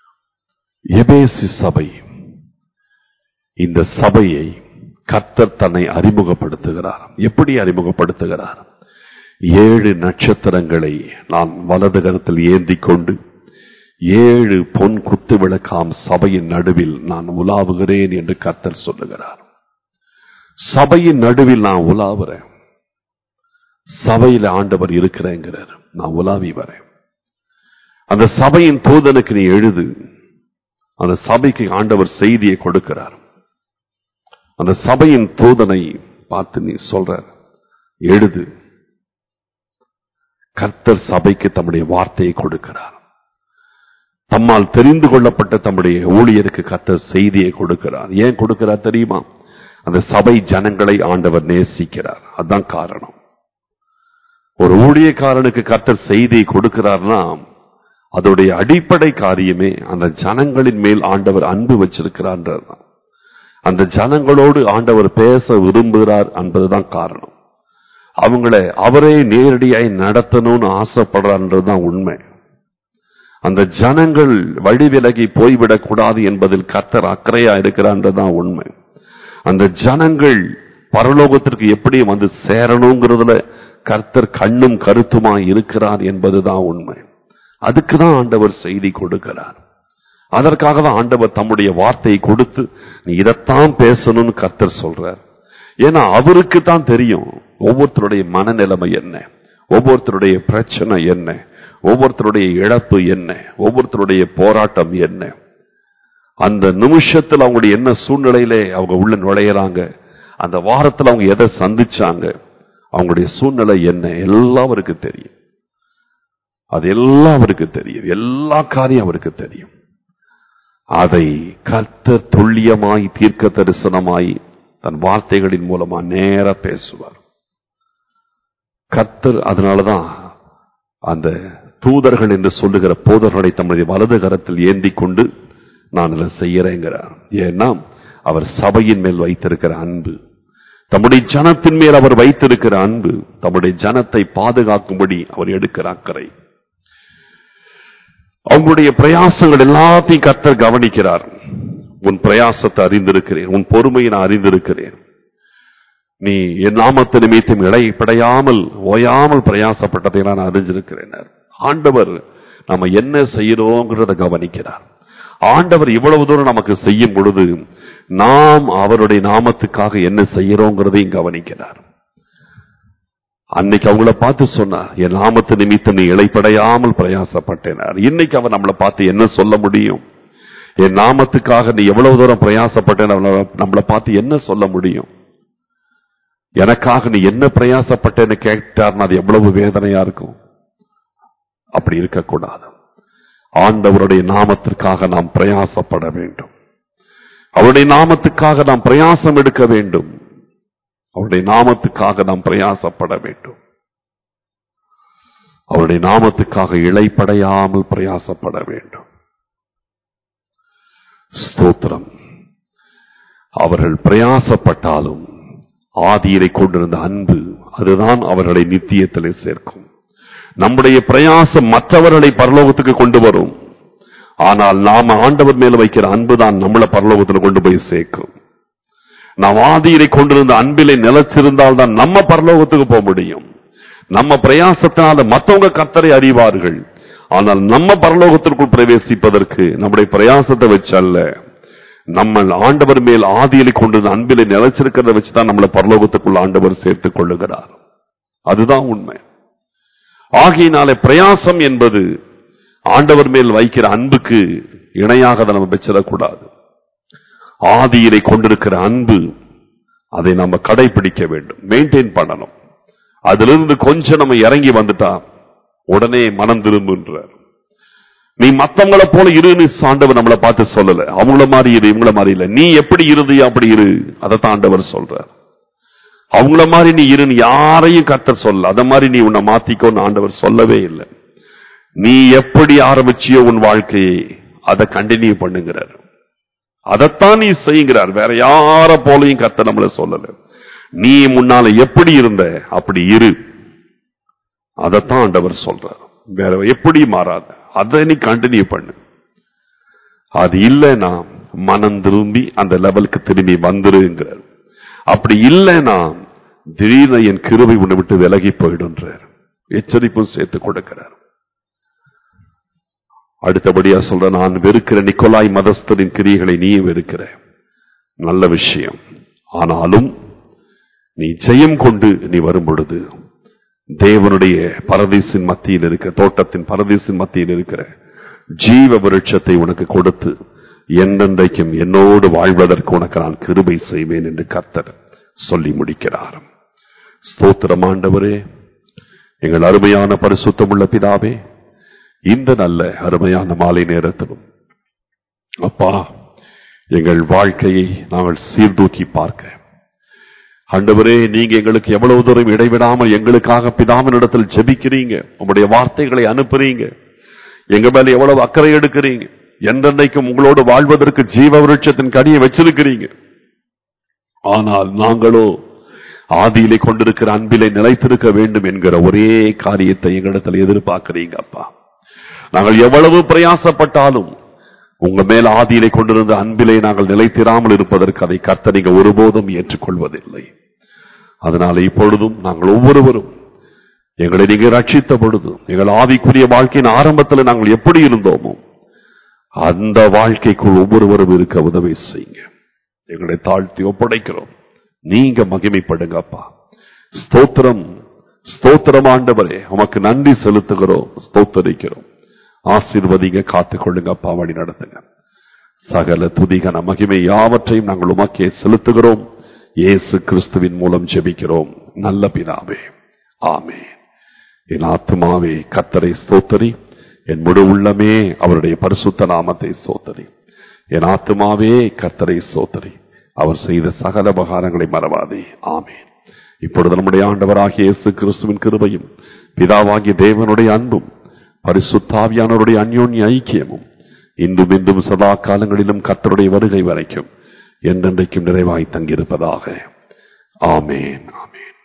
எபேசு சபை இந்த சபையை கர்த்தர் தன்னை அறிமுகப்படுத்துகிறார் எப்படி அறிமுகப்படுத்துகிறார் ஏழு நட்சத்திரங்களை நான் வலது கரத்தில் ஏந்தி கொண்டு ஏழு பொன் குத்து விளக்காம் சபையின் நடுவில் நான் உலாவுகிறேன் என்று கர்த்தர் சொல்லுகிறார் சபையின் நடுவில் நான் உலாவுறேன் சபையில ஆண்டவர் இருக்கிறேங்கிறார் நான் உலாவி வரேன் அந்த சபையின் தூதனுக்கு நீ எழுது அந்த சபைக்கு ஆண்டவர் செய்தியை கொடுக்கிறார் அந்த சபையின் தூதனை பார்த்து நீ சொல்ற எழுது கர்த்தர் சபைக்கு தம்முடைய வார்த்தையை கொடுக்கிறார் தம்மால் தெரிந்து கொள்ளப்பட்ட தம்முடைய ஊழியருக்கு கர்த்தர் செய்தியை கொடுக்கிறார் ஏன் கொடுக்கிறார் தெரியுமா அந்த சபை ஜனங்களை ஆண்டவர் நேசிக்கிறார் அதுதான் காரணம் ஒரு ஊழியக்காரனுக்கு கர்த்தர் செய்தியை கொடுக்கிறார்னா அதோடைய அடிப்படை காரியமே அந்த ஜனங்களின் மேல் ஆண்டவர் அன்பு வச்சிருக்கிறார்ன்றதுதான் அந்த ஜனங்களோடு ஆண்டவர் பேச விரும்புகிறார் என்பதுதான் காரணம் அவங்கள அவரே நேரடியாய் நடத்தணும்னு ஆசைப்படுறான்றதுதான் உண்மை அந்த ஜனங்கள் வழி விலகி போய்விடக் கூடாது என்பதில் கர்த்தர் அக்கறையா இருக்கிறான்றதுதான் உண்மை அந்த ஜனங்கள் பரலோகத்திற்கு எப்படி வந்து சேரணுங்கிறதுல கர்த்தர் கண்ணும் கருத்துமாய் இருக்கிறார் என்பதுதான் உண்மை அதுக்கு தான் ஆண்டவர் செய்தி கொடுக்கிறார் அதற்காக தான் ஆண்டவர் தம்முடைய வார்த்தையை கொடுத்து நீ இதைத்தான் பேசணும்னு கர்த்தர் சொல்றார் ஏன்னா அவருக்கு தான் தெரியும் ஒவ்வொருத்தருடைய மனநிலைமை என்ன ஒவ்வொருத்தருடைய பிரச்சனை என்ன ஒவ்வொருத்தருடைய இழப்பு என்ன ஒவ்வொருத்தருடைய போராட்டம் என்ன அந்த நிமிஷத்துல அவங்களுடைய என்ன சூழ்நிலையிலே அவங்க உள்ள நுழையிறாங்க அந்த வாரத்துல அவங்க எதை சந்திச்சாங்க அவங்களுடைய சூழ்நிலை என்ன எல்லாம் அவருக்கு தெரியும் அது எல்லாம் அவருக்கு தெரியும் எல்லா காரியம் அவருக்கு தெரியும் அதை கர்த்தர் துல்லியமாய் தீர்க்க தரிசனமாய் தன் வார்த்தைகளின் மூலமா நேர பேசுவார் கர்த்தர் அதனாலதான் அந்த தூதர்கள் என்று சொல்லுகிற போதர்களை தம்முடைய வலது கரத்தில் ஏந்தி கொண்டு நான் இதை செய்யறேங்கிறார் ஏன்னா அவர் சபையின் மேல் வைத்திருக்கிற அன்பு தம்முடைய ஜனத்தின் மேல் அவர் வைத்திருக்கிற அன்பு தம்முடைய ஜனத்தை பாதுகாக்கும்படி அவர் எடுக்கிற அக்கறை அவங்களுடைய பிரயாசங்கள் எல்லாத்தையும் கர்த்தர் கவனிக்கிறார் உன் பிரயாசத்தை அறிந்திருக்கிறேன் உன் பொறுமையை நான் அறிந்திருக்கிறேன் நீ என் நாமத்து நிமித்தம் இடைப்படையாமல் ஓயாமல் பிரயாசப்பட்டதை நான் அறிஞ்சிருக்கிறேன் ஆண்டவர் நம்ம என்ன செய்யறோங்கிறத கவனிக்கிறார் ஆண்டவர் இவ்வளவு தூரம் நமக்கு செய்யும் பொழுது நாம் அவருடைய நாமத்துக்காக என்ன செய்யறோங்கிறதையும் கவனிக்கிறார் அன்னைக்கு அவங்கள பார்த்து சொன்னார் என் நாமத்து நிமித்தம் நீ இழைப்படையாமல் பிரயாசப்பட்டேனார் இன்னைக்கு அவர் நம்மளை பார்த்து என்ன சொல்ல முடியும் என் நாமத்துக்காக நீ எவ்வளவு தூரம் பிரயாசப்பட்டேன் நம்மளை பார்த்து என்ன சொல்ல முடியும் எனக்காக நீ என்ன பிரயாசப்பட்டேன்னு கேட்டார்னா அது எவ்வளவு வேதனையா இருக்கும் அப்படி இருக்கக்கூடாது ஆண்டவருடைய நாமத்திற்காக நாம் பிரயாசப்பட வேண்டும் அவருடைய நாமத்துக்காக நாம் பிரயாசம் எடுக்க வேண்டும் அவருடைய நாமத்துக்காக நாம் பிரயாசப்பட வேண்டும் அவருடைய நாமத்துக்காக இழைப்படையாமல் பிரயாசப்பட வேண்டும் ஸ்தோத்திரம் அவர்கள் பிரயாசப்பட்டாலும் ஆதியிலை கொண்டிருந்த அன்பு அதுதான் அவர்களை நித்தியத்திலே சேர்க்கும் நம்முடைய பிரயாசம் மற்றவர்களை பரலோகத்துக்கு கொண்டு வரும் ஆனால் நாம ஆண்டவர் மேல வைக்கிற அன்பு தான் நம்மளை பரலோகத்தில் கொண்டு போய் சேர்க்கும் நாம் ஆதியிலை கொண்டிருந்த அன்பிலை நிலைச்சிருந்தால் தான் நம்ம பரலோகத்துக்கு போக முடியும் நம்ம பிரயாசத்தினால மற்றவங்க கத்தரை அறிவார்கள் ஆனால் நம்ம பரலோகத்திற்குள் பிரவேசிப்பதற்கு நம்முடைய பிரயாசத்தை வச்சு அல்ல நம்ம ஆண்டவர் மேல் ஆதியிலை கொண்டிருந்த அன்பிலை நிலைச்சிருக்கிறத வச்சுதான் நம்மளை பரலோகத்துக்குள் ஆண்டவர் சேர்த்துக் கொள்ளுகிறார் அதுதான் உண்மை ஆகையினாலே பிரயாசம் என்பது ஆண்டவர் மேல் வைக்கிற அன்புக்கு இணையாக அதை நம்ம வச்சிடக்கூடாது ஆதியிலை கொண்டிருக்கிற அன்பு அதை நம்ம கடைபிடிக்க வேண்டும் மெயின்டைன் பண்ணணும் அதிலிருந்து கொஞ்சம் நம்ம இறங்கி வந்துட்டா உடனே மனம் திரும்புன்றார் நீ மத்தவங்கள போல இருன்னு ஆண்டவர் நம்மளை பார்த்து சொல்லல அவங்கள மாதிரி இரு இவங்கள மாதிரி இல்ல நீ எப்படி இருது அப்படி இரு அதைத்தான் ஆண்டவர் சொல்றார் அவங்கள மாதிரி நீ இருன்னு யாரையும் கர்த்தர் சொல்ல அத மாதிரி நீ உன்னை மாத்திக்கோன்னு ஆண்டவர் சொல்லவே இல்லை நீ எப்படி ஆரம்பிச்சியோ உன் வாழ்க்கையை அதை கண்டினியூ பண்ணுங்கிறார் அதைத்தான் நீ செய்கிறார் வேற யார போலையும் கர்த்தர் நம்மள சொல்லல நீ முன்னால எப்படி இருந்த அப்படி இரு அதைத்தான் ஆண்டவர் சொல்றார் வேற எப்படி மாறாத அதை நீ கண்டினியூ பண்ணு அது இல்லைன்னா மனம் திரும்பி அந்த லெவலுக்கு திரும்பி வந்துருங்கிறார் அப்படி இல்லைன்னா திடீர்னு என் கிருபை உன்னை விட்டு விலகி போயிடுன்றார் எச்சரிப்பும் சேர்த்து கொடுக்கிறார் அடுத்தபடியா சொல்ற நான் வெறுக்கிற நிக்கோலாய் மதஸ்தரின் கிரியைகளை நீ வெறுக்கிற நல்ல விஷயம் ஆனாலும் நீ ஜெயம் கொண்டு நீ வரும் பொழுது தேவனுடைய பரதீசின் மத்தியில் இருக்கிற தோட்டத்தின் பரதீசின் மத்தியில் இருக்கிற ஜீவ விருட்சத்தை உனக்கு கொடுத்து என்றென்றைக்கும் என்னோடு வாழ்வதற்கு உனக்கு நான் கிருபை செய்வேன் என்று கர்த்தர் சொல்லி முடிக்கிறார் ஸ்தோத்திரம் ஆண்டவரே எங்கள் அருமையான பரிசுத்தமுள்ள பிதாவே இந்த நல்ல அருமையான மாலை நேரத்திலும் அப்பா எங்கள் வாழ்க்கையை நாங்கள் சீர்தூக்கி பார்க்க ஆண்டவரே நீங்க எங்களுக்கு எவ்வளவு தூரம் இடைவிடாமல் எங்களுக்காக பிதாவினிடத்தில் ஜெபிக்கிறீங்க உங்களுடைய வார்த்தைகளை அனுப்புறீங்க எங்க மேல எவ்வளவு அக்கறை எடுக்கிறீங்க என்றென்னைக்கும் உங்களோடு வாழ்வதற்கு ஜீவ விருட்சத்தின் கனியை வச்சிருக்கிறீங்க ஆனால் நாங்களோ ஆதியிலே கொண்டிருக்கிற அன்பிலே நிலைத்திருக்க வேண்டும் என்கிற ஒரே காரியத்தை எங்களிடத்தில் எதிர்பார்க்கிறீங்க அப்பா நாங்கள் எவ்வளவு பிரயாசப்பட்டாலும் உங்க மேல் ஆதியிலே கொண்டிருந்த அன்பிலே நாங்கள் நிலைத்திராமல் இருப்பதற்கு அதை கர்த்த நீங்க ஒருபோதும் ஏற்றுக்கொள்வதில்லை அதனால இப்பொழுதும் நாங்கள் ஒவ்வொருவரும் எங்களை நீங்க ரட்சித்த பொழுது எங்கள் ஆவிக்குரிய வாழ்க்கையின் ஆரம்பத்தில் நாங்கள் எப்படி இருந்தோமோ அந்த வாழ்க்கைக்குள் ஒவ்வொருவரும் இருக்க உதவி செய்யுங்க எங்களை தாழ்த்தி ஒப்படைக்கிறோம் நீங்க மகிமைப்படுங்க அப்பா ஸ்தோத்திரம் ஸ்தோத்திரம் ஆண்டவரே உமக்கு நன்றி செலுத்துகிறோம் ஸ்தோத்தரிக்கிறோம் ஆசீர்வதிங்க காத்துக்கொள்ளுங்க அப்பா வழி நடத்துங்க சகல துதிகன மகிமை யாவற்றையும் நாங்கள் உமக்கே செலுத்துகிறோம் இயேசு கிறிஸ்துவின் மூலம் ஜெபிக்கிறோம் நல்ல பிதாவே ஆமே என் ஆத்மாவே கத்தரை ஸ்தோத்தரி என் முழு உள்ளமே அவருடைய பரிசுத்த நாமத்தை சோத்தரி என் ஆத்மாவே கர்த்தரை சோத்தரி அவர் செய்த சகல உபகாரங்களை மறவாதே ஆமேன் இப்பொழுது நம்முடைய ஆண்டவராகிய இயேசு கிறிஸ்துவின் கிருபையும் பிதாவாகிய தேவனுடைய அன்பும் பரிசுத்தாவியானவருடைய அந்யோன்ய ஐக்கியமும் இன்றும் இன்றும் சதா காலங்களிலும் கர்த்தருடைய வருகை வரைக்கும் என்றென்றைக்கும் நிறைவாய் தங்கியிருப்பதாக ஆமேன் ஆமேன்